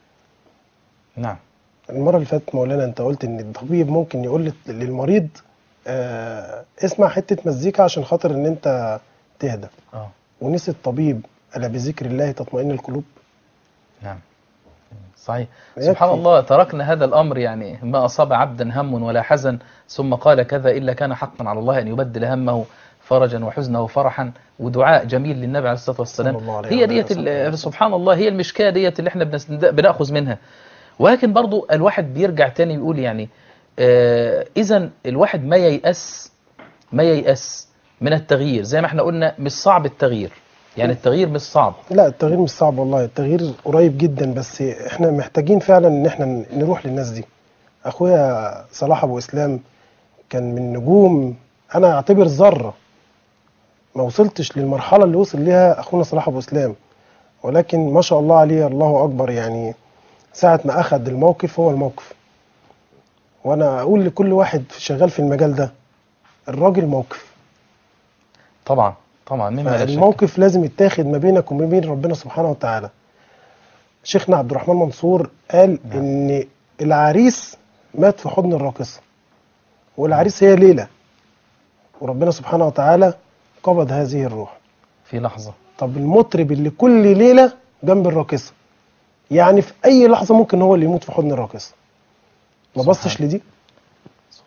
نعم المره اللي فاتت مولانا انت قلت ان الطبيب ممكن يقول لل- للمريض آه اسمع حته مزيكا عشان خاطر ان انت تهدى آه ونسي الطبيب الا بذكر الله تطمئن القلوب نعم صحيح يكفي. سبحان الله تركنا هذا الأمر يعني ما أصاب عبدا هم ولا حزن ثم قال كذا إلا كان حقا على الله أن يبدل همه فرجا وحزنه فرحا ودعاء جميل للنبي عليه الصلاة والسلام صلى الله عليه هي وعلى ديت آله ال- سبحان الله هي المشكاة ديت اللي احنا بنس- بنأخذ منها ولكن برضو الواحد بيرجع تاني يقول يعني آه إذا الواحد ما ييأس ما ييأس من التغيير زي ما احنا قلنا مش صعب التغيير يعني التغيير مش صعب لا التغيير مش صعب والله التغيير قريب جدا بس احنا محتاجين فعلا ان احنا نروح للناس دي اخويا صلاح ابو اسلام كان من نجوم انا اعتبر ذره ما وصلتش للمرحله اللي وصل ليها اخونا صلاح ابو اسلام ولكن ما شاء الله عليه الله اكبر يعني ساعه ما اخذ الموقف هو الموقف وانا اقول لكل واحد شغال في المجال ده الراجل موقف طبعا طبعا مما لا شك الموقف لازم يتاخد ما بينك وما بين ربنا سبحانه وتعالى شيخنا عبد الرحمن منصور قال نعم. ان العريس مات في حضن الراقصه والعريس هي ليله وربنا سبحانه وتعالى قبض هذه الروح في لحظة طب المطرب اللي كل ليله جنب الراقصه يعني في اي لحظه ممكن هو اللي يموت في حضن الراقصه ما سبحان بصش لدي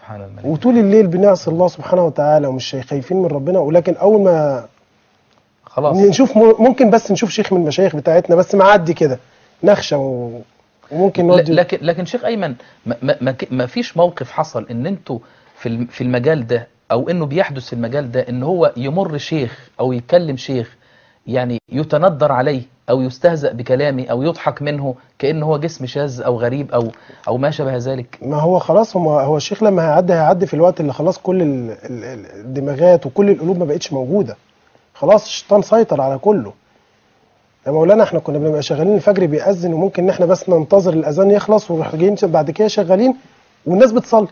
سبحان الملك وطول الليل بنعصي الله سبحانه وتعالى ومش خايفين من ربنا ولكن اول ما خلاص نشوف ممكن بس نشوف شيخ من المشايخ بتاعتنا بس معدي كده نخشى و... وممكن ل- نودي لكن لكن شيخ ايمن ما, ما, ما ك- ما فيش موقف حصل ان انتوا في الم- في المجال ده او انه بيحدث في المجال ده ان هو يمر شيخ او يتكلم شيخ يعني يتندر عليه او يستهزأ بكلامه او يضحك منه كأنه هو جسم شاذ او غريب او او ما شابه ذلك ما هو خلاص هو هو الشيخ لما هيعدي هيعدي في الوقت اللي خلاص كل ال- ال- ال- الدماغات وكل القلوب ما بقتش موجوده خلاص الشيطان سيطر على كله يا مولانا احنا كنا بنبقى شغالين الفجر بيأذن وممكن ان احنا بس ننتظر الاذان يخلص ونروح جايين بعد كده شغالين والناس بتصلي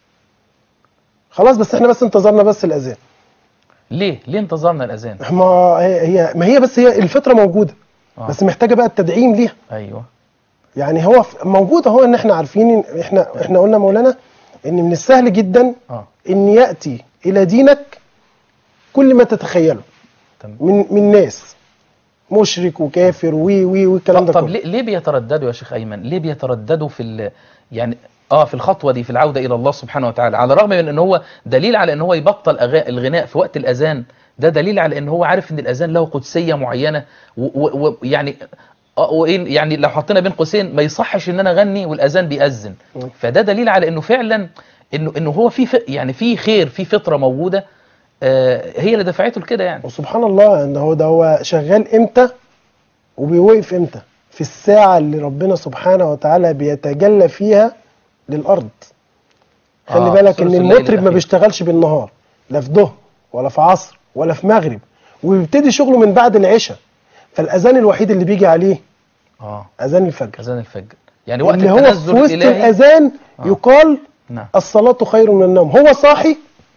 خلاص بس احنا بس انتظرنا بس الاذان ليه ليه انتظرنا الاذان ما هي هي- ما هي بس هي الفطره موجوده آه. بس محتاجه بقى التدعيم ليها ايوه يعني هو ف- موجود اهو ان احنا عارفين إن احنا احنا قلنا مولانا ان من السهل جدا اه ان ياتي الى دينك كل ما تتخيله تمام من من ناس مشرك وكافر وي وي والكلام ده طب, طب كله ليه ليه بيترددوا يا شيخ ايمن ليه بيترددوا في ال يعني اه في الخطوه دي في العوده الى الله سبحانه وتعالى على الرغم من ان هو دليل على ان هو يبطل أغا- الغناء في وقت الاذان ده دليل على ان هو عارف ان الاذان له قدسيه معينه ويعني آه وإيه يعني لو حطينا بين قوسين ما يصحش ان انا اغني والاذان بيأذن فده دليل على انه فعلا انه انه هو في ف- يعني في خير في فطره موجوده آه هي اللي دفعته لكده يعني وسبحان الله ان هو ده هو شغال امتى وبيوقف امتى في الساعه اللي ربنا سبحانه وتعالى بيتجلى فيها للارض خلي آه، بالك ثلث ان الليل المطرب ما الأخير. بيشتغلش بالنهار لا في ظهر ولا في عصر ولا في مغرب وبيبتدي شغله من بعد العشاء فالاذان الوحيد اللي بيجي عليه اه اذان الفجر اذان الفجر يعني وقت اللي هو التنزل في وسط الالهي الاذان آه. يقال نعم الصلاه خير من النوم هو صاحي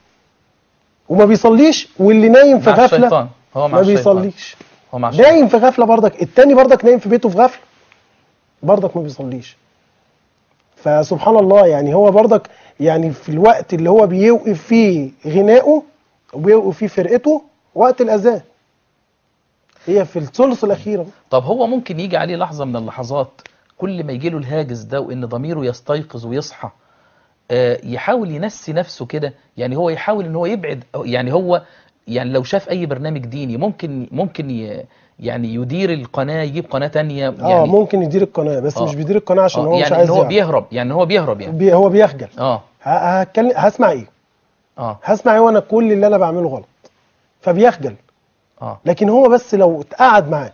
وما بيصليش واللي نايم في مع غفله الشيطان هو مع ما الشيطان بيصليش هو مع الشيطان نايم في غفله برضك التاني برضك نايم في بيته في غفله برضك ما بيصليش فسبحان الله يعني هو برضك يعني في الوقت اللي هو بيوقف فيه غنائه وبيوقف فيه فرقته وقت الاذان هي في الثلث الاخير طب هو ممكن يجي عليه لحظة من اللحظات كل ما يجي له الهاجس ده وان ضميره يستيقظ ويصحى آه، يحاول ينسي نفسه كده يعني هو يحاول ان هو يبعد أو- يعني هو يعني لو شاف اي برنامج ديني ممكن ممكن ي- يعني يدير القناة يجيب قناة تانية اه يعني ممكن يدير القناه بس آه. مش بيدير القناه عشان آه، هو مش يعني عايز ان هو يعرف. بيهرب يعني هو بيهرب يعني بي هو بيخجل اه ه- هتكلم هسمع ايه اه هسمع ايه وانا كل اللي انا بعمله غلط فبيخجل اه لكن هو بس لو اتقعد معاه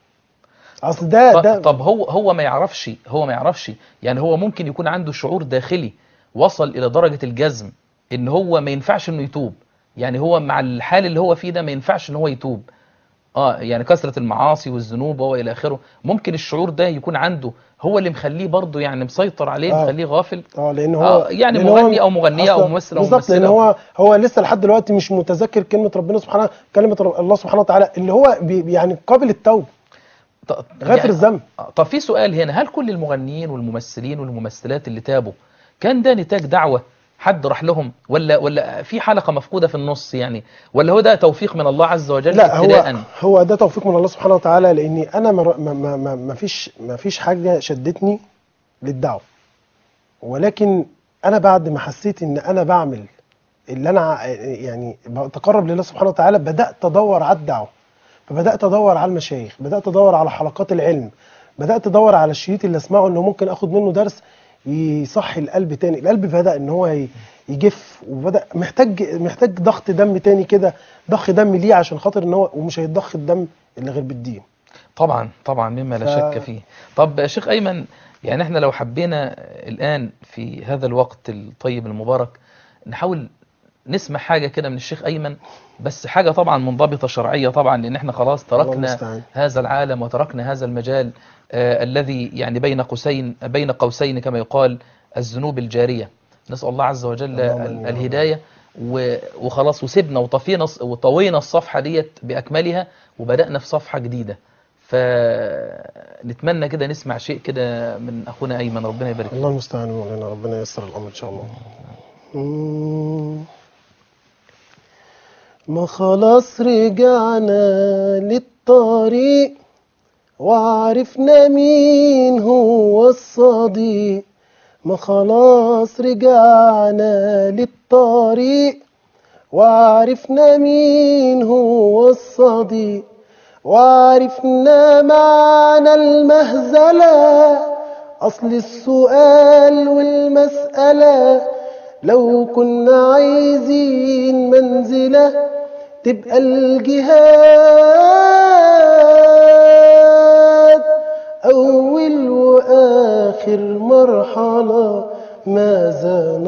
اصل ده ط- ده طب هو هو ما يعرفش هو ما يعرفش يعني هو ممكن يكون عنده شعور داخلي وصل الى درجة الجزم ان هو ما ينفعش انه يتوب يعني هو مع الحال اللي هو فيه ده ما ينفعش ان هو يتوب اه يعني كثرة المعاصي والذنوب والى اخره ممكن الشعور ده يكون عنده هو اللي مخليه برضه يعني مسيطر عليه آه. مخليه غافل اه لان هو آه، يعني لأن هو مغني أو مغنية أو أصلاً- ممثل أو بالظبط لان ممثلة. هو هو لسه لحد دلوقتي مش متذكر كلمه ربنا سبحانه كلمه رب الله سبحانه وتعالى اللي هو بي يعني قابل التوبه ط- غافر الذنب آه، طب في سؤال هنا هل كل المغنيين والممثلين والممثلات اللي تابوا كان ده نتاج دعوة حد راح لهم ولا ولا في حلقة مفقودة في النص يعني ولا هو ده توفيق من الله عز وجل لا ابتداء هو هو ده توفيق من الله سبحانه وتعالى لاني انا ما ما ما, ما, ما فيش ما فيش حاجه شدتني للدعوه ولكن انا بعد ما حسيت ان انا بعمل اللي انا ع- يعني بتقرب لله سبحانه وتعالى بدات ادور على الدعوه فبدات ادور على المشايخ بدات ادور على حلقات العلم بدات ادور على الشريط اللي اسمعه انه ممكن اخد منه درس يصحي القلب تاني القلب بدا ان هو ي- يجف وبدا محتاج محتاج ضغط دم تاني كده ضخ دم ليه عشان خاطر ان هو ومش هيتضخ الدم الا غير بالدين طبعا طبعا مما لا ف- شك فيه طب يا شيخ أيمن يعني احنا لو حبينا الآن في هذا الوقت الطيب المبارك نحاول نسمع حاجة كده من الشيخ أيمن بس حاجة طبعا منضبطة شرعية طبعا لأن احنا خلاص الله تركنا المستعان. هذا العالم وتركنا هذا المجال آه الذي يعني بين قوسين بين قوسين كما يقال الذنوب الجارية نسأل الله عز وجل اللهم ال- آمين. الهداية و- وخلاص وسبنا وطفينا وطوينا الصفحة ديت بأكملها وبدأنا في صفحة جديدة فنتمنى كده نسمع شيء كده من أخونا أيمن ربنا يبارك فيه الله المستعان مولانا ربنا ييسر الامر ان شاء الله مم. ما خلاص رجعنا للطريق وعرفنا مين هو الصديق ما خلاص رجعنا للطريق وعرفنا مين هو الصديق وعرفنا معنى المهزلة أصل السؤال والمسألة لو كنا عايزين منزلة تبقى الجهاد أول وآخر مرحلة ماذا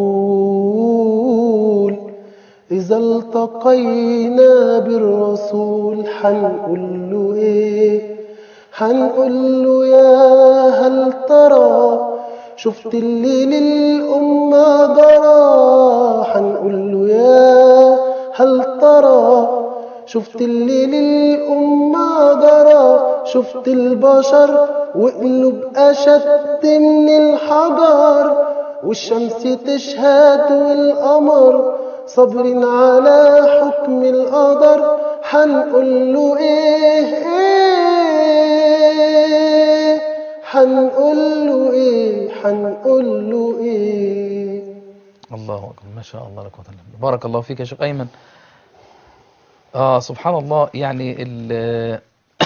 نقول إذا التقينا بالرسول حنقول له إيه حنقول له يا هل ترى شفت اللي للأمة جرى حنقول له يا هل ترى شفت اللي للأمة جرى شفت البشر وقلوب أشد من الحجر والشمس تشهد والقمر صبر على حكم القدر حنقول له ايه ايه حنقول له ايه حنقول له ايه الله أكبر ما شاء الله لا قوة إلا بالله بارك الله فيك يا شيخ أيمن آه سبحان الله يعني ال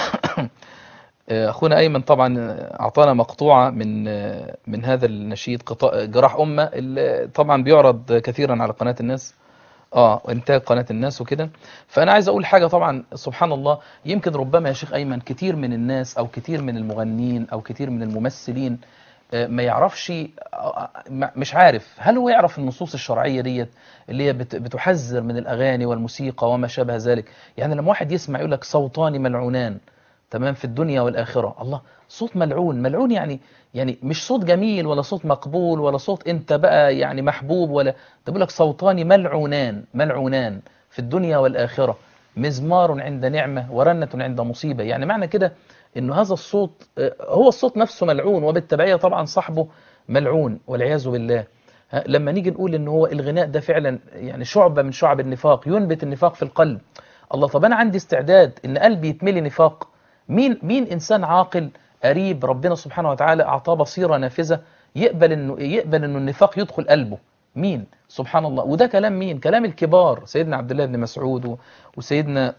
أخونا أيمن طبعا أعطانا مقطوعة من من هذا النشيد قطاع جراح أمة اللي طبعا بيعرض كثيرا على قناة الناس اه انتاج قناة الناس وكده فانا عايز اقول حاجة طبعا سبحان الله يمكن ربما يا شيخ ايمن كتير من الناس او كتير من المغنيين او كتير من الممثلين آه، ما يعرفش آه، ما- مش عارف هل هو يعرف النصوص الشرعية ديت اللي هي بت- بتحذر من الاغاني والموسيقى وما شابه ذلك يعني لما واحد يسمع يقول لك صوتان ملعونان تمام في الدنيا والآخرة الله صوت ملعون ملعون يعني يعني مش صوت جميل ولا صوت مقبول ولا صوت انت بقى يعني محبوب ولا ده بيقول لك صوتان ملعونان ملعونان في الدنيا والآخرة مزمار عند نعمة ورنة عند مصيبة يعني معنى كده انه هذا الصوت آه، هو الصوت نفسه ملعون وبالتبعية طبعا صاحبه ملعون والعياذ بالله ها، لما نيجي نقول ان هو الغناء ده فعلا يعني شعبة من شعب النفاق ينبت النفاق في القلب الله طب انا عندي استعداد ان قلبي يتملي نفاق مين مين انسان عاقل قريب ربنا سبحانه وتعالى اعطاه بصيره نافذه يقبل انه يقبل انه النفاق يدخل قلبه مين سبحان الله وده كلام مين كلام الكبار سيدنا عبد الله بن مسعود و- وسيدنا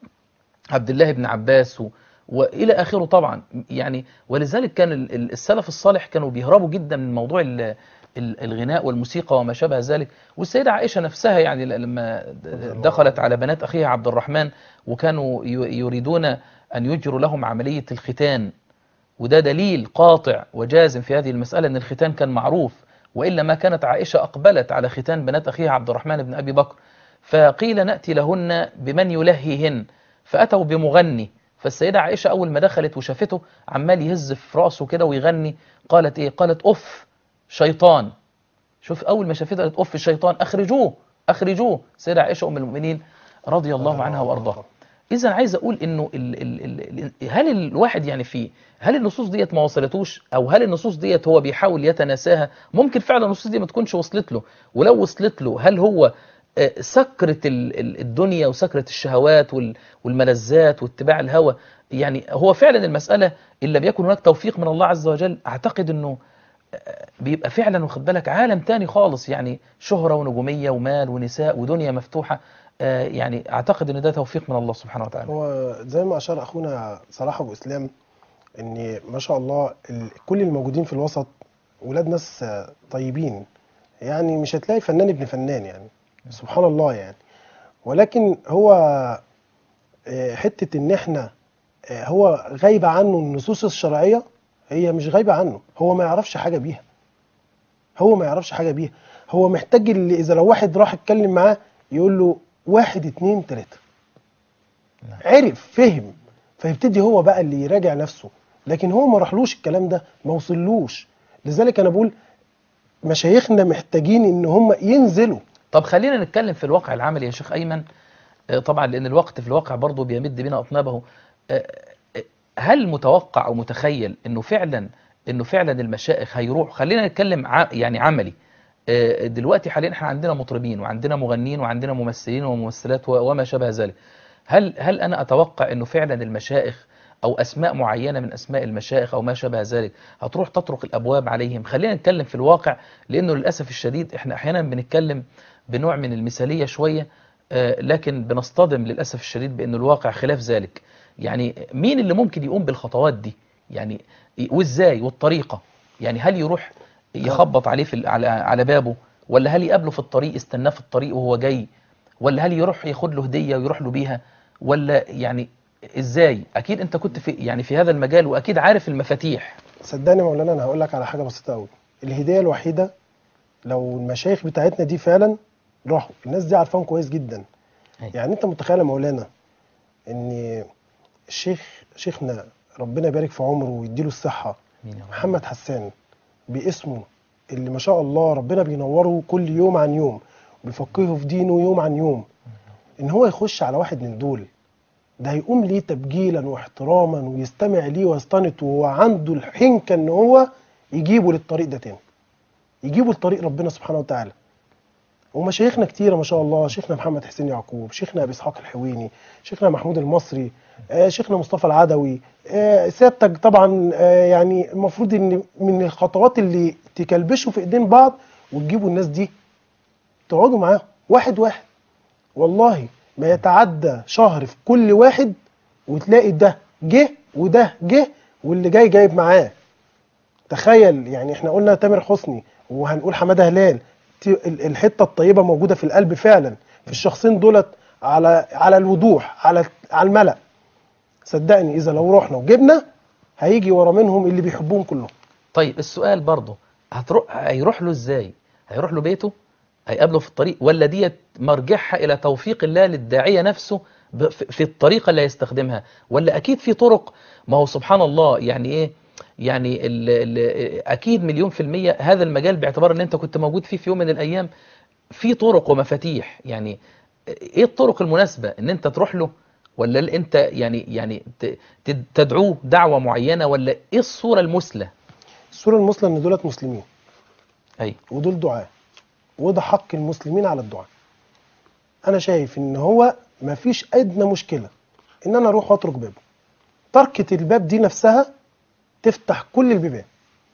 عبد الله بن عباس و... والى اخره طبعا يعني ولذلك كان ال- ال- السلف الصالح كانوا بيهربوا جدا من موضوع ال- ال- الغناء والموسيقى وما شابه ذلك والسيدة عائشة نفسها يعني ل- لما د- دخلت على بنات أخيها عبد الرحمن وكانوا ي- يريدون أن يجروا لهم عملية الختان وده دليل قاطع وجازم في هذه المسألة أن الختان كان معروف وإلا ما كانت عائشة أقبلت على ختان بنات أخيها عبد الرحمن بن أبي بكر فقيل نأتي لهن بمن يلهيهن فأتوا بمغني فالسيدة عائشة أول ما دخلت وشافته عمال يهز في رأسه كده ويغني قالت إيه قالت أف شيطان شوف أول ما شافته قالت أف الشيطان أخرجوه أخرجوه السيدة عائشة أم المؤمنين رضي الله عنها وأرضاها إذا عايز أقول إنه ال ال ال ال هل الواحد يعني في هل النصوص ديت ما وصلتوش أو هل النصوص ديت هو بيحاول يتناساها ممكن فعلا النصوص دي ما تكونش وصلت له ولو وصلت له هل هو آه، سكرة ال- ال- الدنيا وسكرة الشهوات وال- والملذات واتباع الهوى يعني هو فعلا المسألة إن لم يكن هناك توفيق من الله عز وجل أعتقد أنه آه، بيبقى فعلا واخد بالك عالم تاني خالص يعني شهرة ونجومية ومال ونساء ودنيا مفتوحة آه، يعني أعتقد أن ده توفيق من الله سبحانه وتعالى هو زي ما اشار اخونا صلاح ابو اسلام ان ما شاء الله ال- كل الموجودين في الوسط ولاد ناس آه، طيبين يعني مش هتلاقي فنان ابن فنان يعني سبحان الله يعني ولكن هو آه، حته ان احنا آه، هو غايبه عنه النصوص الشرعيه هي مش غايبه عنه هو ما يعرفش حاجه بيها هو ما يعرفش حاجه بيها هو محتاج اللي اذا لو واحد راح اتكلم معاه يقول له واحد اتنين تلاته عرف فهم فيبتدي هو بقى اللي يراجع نفسه لكن هو ما راحلوش الكلام ده ما وصلوش لذلك انا بقول مشايخنا محتاجين ان هم ينزلوا طب خلينا نتكلم في الواقع العملي يا شيخ أيمن آه، طبعا لأن الوقت في الواقع برضه بيمد بنا أطنابه آه، آه، هل متوقع أو متخيل أنه فعلا أنه فعلا المشائخ هيروح خلينا نتكلم ع- يعني عملي آه، دلوقتي حاليا احنا عندنا مطربين وعندنا مغنيين وعندنا ممثلين وممثلات و- وما شابه ذلك هل هل انا اتوقع انه فعلا المشائخ او اسماء معينه من اسماء المشايخ او ما شابه ذلك هتروح تطرق الابواب عليهم خلينا نتكلم في الواقع لانه للاسف الشديد احنا احيانا بنتكلم بنوع من المثاليه شويه آه، لكن بنصطدم للاسف الشديد بان الواقع خلاف ذلك يعني مين اللي ممكن يقوم بالخطوات دي يعني وازاي والطريقه يعني هل يروح يخبط عليه في ال- على على بابه ولا هل يقابله في الطريق يستناه في الطريق وهو جاي ولا هل يروح ياخد له هديه ويروح له بيها ولا يعني ازاي اكيد انت كنت في يعني في هذا المجال واكيد عارف المفاتيح صدقني يا مولانا انا هقول لك على حاجه بسيطه قوي الهديه الوحيده لو المشايخ بتاعتنا دي فعلا راحوا الناس دي عارفاهم كويس جدا أيوة. يعني انت متخيل يا مولانا ان الشيخ شيخنا ربنا يبارك في عمره ويديله الصحه مين يا رب؟ محمد حسان باسمه اللي ما شاء الله ربنا بينوره كل يوم عن يوم وبيفقهه في دينه يوم عن يوم ان هو يخش على واحد من دول ده هيقوم ليه تبجيلا واحتراما ويستمع ليه ويستنط وهو عنده الحنكه ان هو يجيبه للطريق ده تاني يجيبه لطريق ربنا سبحانه وتعالى ومشايخنا كتيره ما شاء الله شيخنا محمد حسين يعقوب شيخنا ابي اسحاق الحويني شيخنا محمود المصري آه، شيخنا مصطفى العدوي آه، سيادتك طبعا آه، يعني المفروض ان من الخطوات اللي تكلبشوا في ايدين بعض وتجيبوا الناس دي تقعدوا معاهم واحد واحد والله ما يتعدى شهر في كل واحد وتلاقي ده جه وده جه واللي جاي جايب معاه تخيل يعني احنا قلنا تامر حسني وهنقول حماده هلال ت- ال- الحته الطيبه موجوده في القلب فعلا في الشخصين دولت على على الوضوح على على الملأ صدقني اذا لو رحنا وجبنا هيجي ورا منهم اللي بيحبوهم كلهم طيب السؤال برضه هتروح هيروح له ازاي هيروح له بيته هيقابله في الطريق ولا ديت مرجعها الى توفيق الله للداعيه نفسه ب- في في الطريقه اللي هيستخدمها ولا اكيد في طرق ما هو سبحان الله يعني ايه يعني ال ال اكيد مليون في المية هذا المجال باعتبار ان انت كنت موجود فيه في يوم من الايام في طرق ومفاتيح يعني ايه الطرق المناسبة ان انت تروح له ولا ال- انت يعني يعني ت- ت- تدعوه دعوة معينة ولا ايه الصورة المثلى الصوره المثلى ان دولت مسلمين اي ودول دعاة وده حق المسلمين على الدعاء انا شايف ان هو مفيش ادنى مشكله ان انا اروح واترك بابه تركة الباب دي نفسها تفتح كل البيبان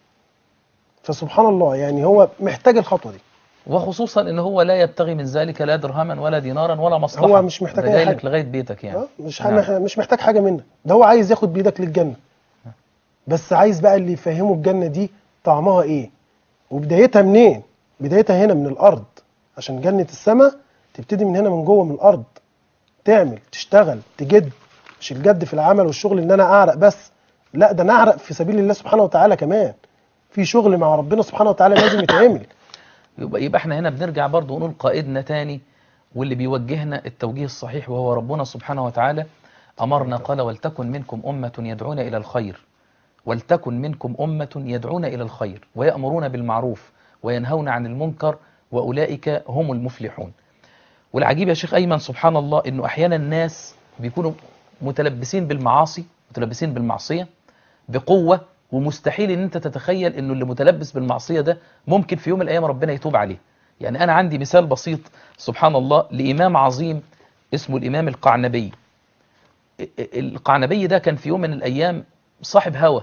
فسبحان الله يعني هو محتاج الخطوه دي وخصوصا ان هو لا يبتغي من ذلك لا درهما ولا دينارا ولا مصلحة هو مش محتاج ده أي جاي حاجة. لك لغاية بيتك يعني آه، مش نعم. نعم. مش محتاج حاجه منك ده هو عايز ياخد بايدك للجنه بس عايز بقى اللي يفهمه الجنه دي طعمها ايه وبدايتها منين بدايتها هنا من الارض عشان جنه السماء تبتدي من هنا من جوه من الارض تعمل تشتغل تجد مش الجد في العمل والشغل ان انا اعرق بس لا ده انا اعرق في سبيل الله سبحانه وتعالى كمان في شغل مع ربنا سبحانه وتعالى لازم يتعمل يبقى, يبقى احنا هنا بنرجع برضه ونقول قائدنا تاني واللي بيوجهنا التوجيه الصحيح وهو ربنا سبحانه وتعالى أمرنا قال ولتكن منكم أمة يدعون إلى الخير ولتكن منكم أمة يدعون إلى الخير ويأمرون بالمعروف وينهون عن المنكر وأولئك هم المفلحون والعجيب يا شيخ أيمن سبحان الله أنه أحيانا الناس بيكونوا متلبسين بالمعاصي متلبسين بالمعصية بقوة ومستحيل ان انت تتخيل انه اللي متلبس بالمعصية ده ممكن في يوم من الايام ربنا يتوب عليه يعني انا عندي مثال بسيط سبحان الله لامام عظيم اسمه الامام القعنبي القعنبي ده كان في يوم من الايام صاحب هوى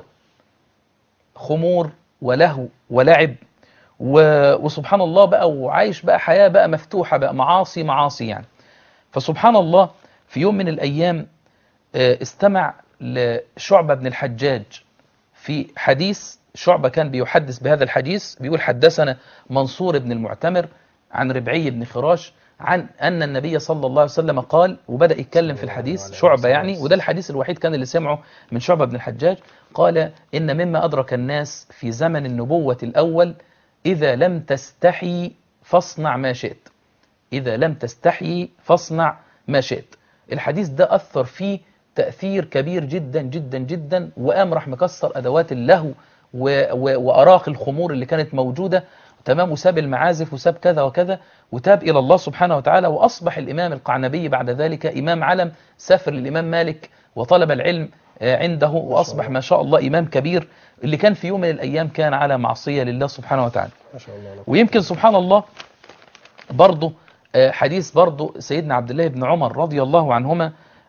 خمور ولهو ولعب و- وسبحان الله بقى وعايش بقى حياة بقى مفتوحة بقى معاصي معاصي يعني فسبحان الله في يوم من الأيام آه، استمع لشعبة بن الحجاج في حديث شعبة كان بيحدث بهذا الحديث بيقول حدثنا منصور بن المعتمر عن ربعي بن خراش عن أن النبي صلى الله عليه وسلم قال وبدأ يتكلم في الحديث شعبة يعني وده الحديث الوحيد كان اللي سمعه من شعبة بن الحجاج قال إن مما أدرك الناس في زمن النبوة الأول إذا لم تستحي فاصنع ما شئت إذا لم تستحي فاصنع ما شئت الحديث ده أثر فيه تأثير كبير جدا جدا جدا وقام راح مكسر أدوات اللهو و- و- وأراق الخمور اللي كانت موجودة تمام وساب المعازف وساب كذا وكذا وتاب إلى الله سبحانه وتعالى وأصبح الإمام القعنبي بعد ذلك إمام علم سافر للإمام مالك وطلب العلم آه، عنده وأصبح ما شاء الله إمام كبير اللي كان في يوم من الأيام كان على معصية لله سبحانه وتعالى ما شاء الله ويمكن سبحان الله برضه آه، حديث برضه سيدنا عبد الله بن عمر رضي الله عنهما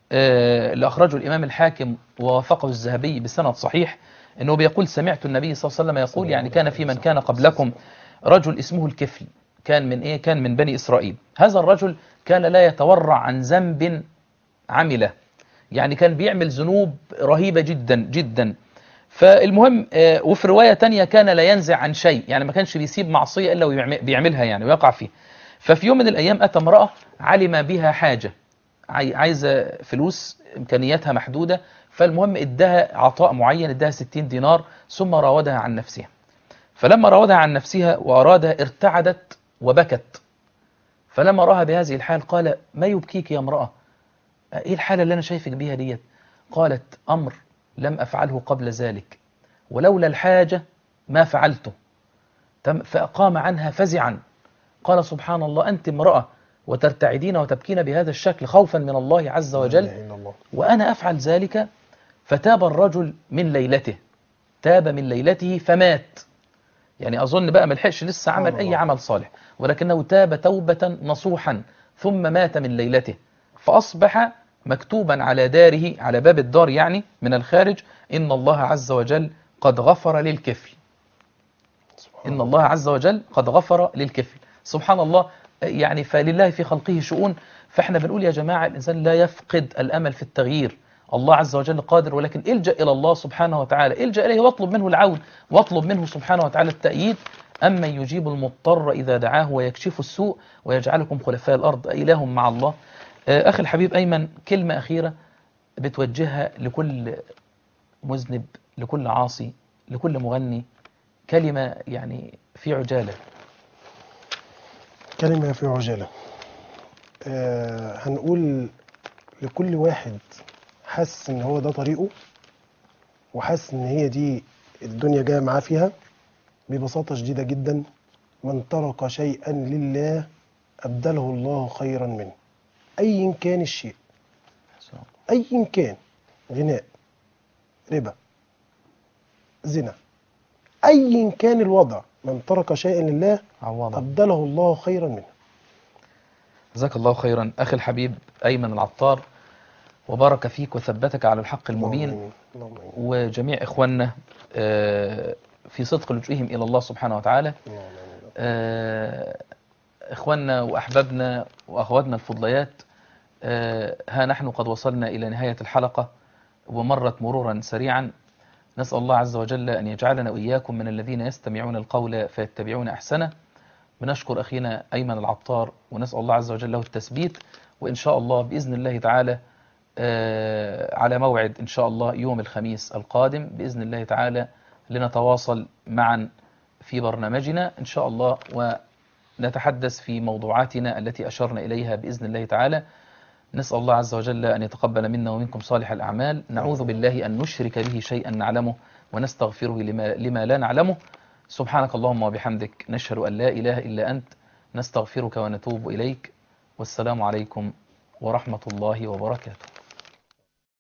آه، اللي أخرجه الإمام الحاكم ووافقه الذهبي بسند صحيح أنه بيقول سمعت النبي صلى الله عليه وسلم يقول يعني كان في من كان قبلكم رجل اسمه الكفل كان من إيه كان من بني إسرائيل هذا الرجل كان لا يتورع عن ذنب عمله يعني كان بيعمل ذنوب رهيبة جدا جدا فالمهم آه، وفي رواية تانية كان لا ينزع عن شيء يعني ما كانش بيسيب معصية إلا وبيعملها يعني ويقع فيه ففي يوم من الأيام أتى امرأة علم بها حاجة عاي- عايزة فلوس إمكانياتها محدودة فالمهم ادها عطاء معين ادها 60 دينار ثم راودها عن نفسها فلما راودها عن نفسها وأرادها ارتعدت وبكت فلما رأها بهذه الحال قال ما يبكيك يا امرأة ايه الحالة اللي انا شايفك بيها ديت قالت امر لم افعله قبل ذلك ولولا الحاجة ما فعلته تم فأقام عنها فزعا قال سبحان الله أنت امرأة وترتعدين وتبكين بهذا الشكل خوفا من الله عز لا وجل إله إلا الله وأنا أفعل ذلك فتاب الرجل من ليلته تاب من ليلته فمات يعني أظن بقى ملحقش لسه عمل أي الله. عمل صالح ولكنه تاب توبة نصوحا ثم مات من ليلته فأصبح مكتوبا على داره على باب الدار يعني من الخارج إن الله عز وجل قد غفر للكفل سبحان إن الله عز وجل قد غفر للكفل سبحان الله يعني فلله في خلقه شؤون فإحنا بنقول يا جماعة الإنسان لا يفقد الأمل في التغيير الله عز وجل قادر ولكن الجأ إلى الله سبحانه وتعالى الجأ إليه واطلب منه العون واطلب منه سبحانه وتعالى التأييد أما يجيب المضطر إذا دعاه ويكشف السوء ويجعلكم خلفاء الأرض إله مع الله آه، أخي الحبيب أيمن كلمة أخيرة بتوجهها لكل مذنب لكل عاصي لكل مغني كلمة يعني في عجالة كلمة في عجالة آه هنقول لكل واحد حاسس ان هو ده طريقه وحاسس ان هي دي الدنيا جايه معاه فيها ببساطة شديدة جدا من ترك شيئا لله أبدله الله خيرا منه أيا كان الشيء أيا كان غناء ربا زنا أيا كان الوضع من ترك شيئا لله عوضا أبدله الله خيرا منه جزاك الله خيرا أخي الحبيب أيمن العطار وبارك فيك وثبتك على الحق المبين اللهم آمين. اللهم آمين. وجميع إخواننا آه، في صدق لجوئهم إلى الله سبحانه وتعالى اللهم آمين. آه، إخواننا وأحبابنا وأخواتنا الفضليات آه، ها نحن قد وصلنا إلى نهاية الحلقة ومرت مرورا سريعا نسأل الله عز وجل أن يجعلنا وإياكم من الذين يستمعون القول فيتبعون أحسنه بنشكر أخينا أيمن العطار ونسأل الله عز وجل له التثبيت وإن شاء الله بإذن الله تعالى آه، على موعد إن شاء الله يوم الخميس القادم بإذن الله تعالى لنتواصل معا في برنامجنا إن شاء الله ونتحدث في موضوعاتنا التي أشرنا إليها بإذن الله تعالى نسأل الله عز وجل أن يتقبل منا ومنكم صالح الأعمال نعوذ بالله أن نشرك به شيئا نعلمه ونستغفره لما, لما لا نعلمه سبحانك اللهم وبحمدك نشهد أن لا إله إلا أنت نستغفرك ونتوب إليك والسلام عليكم ورحمة الله وبركاته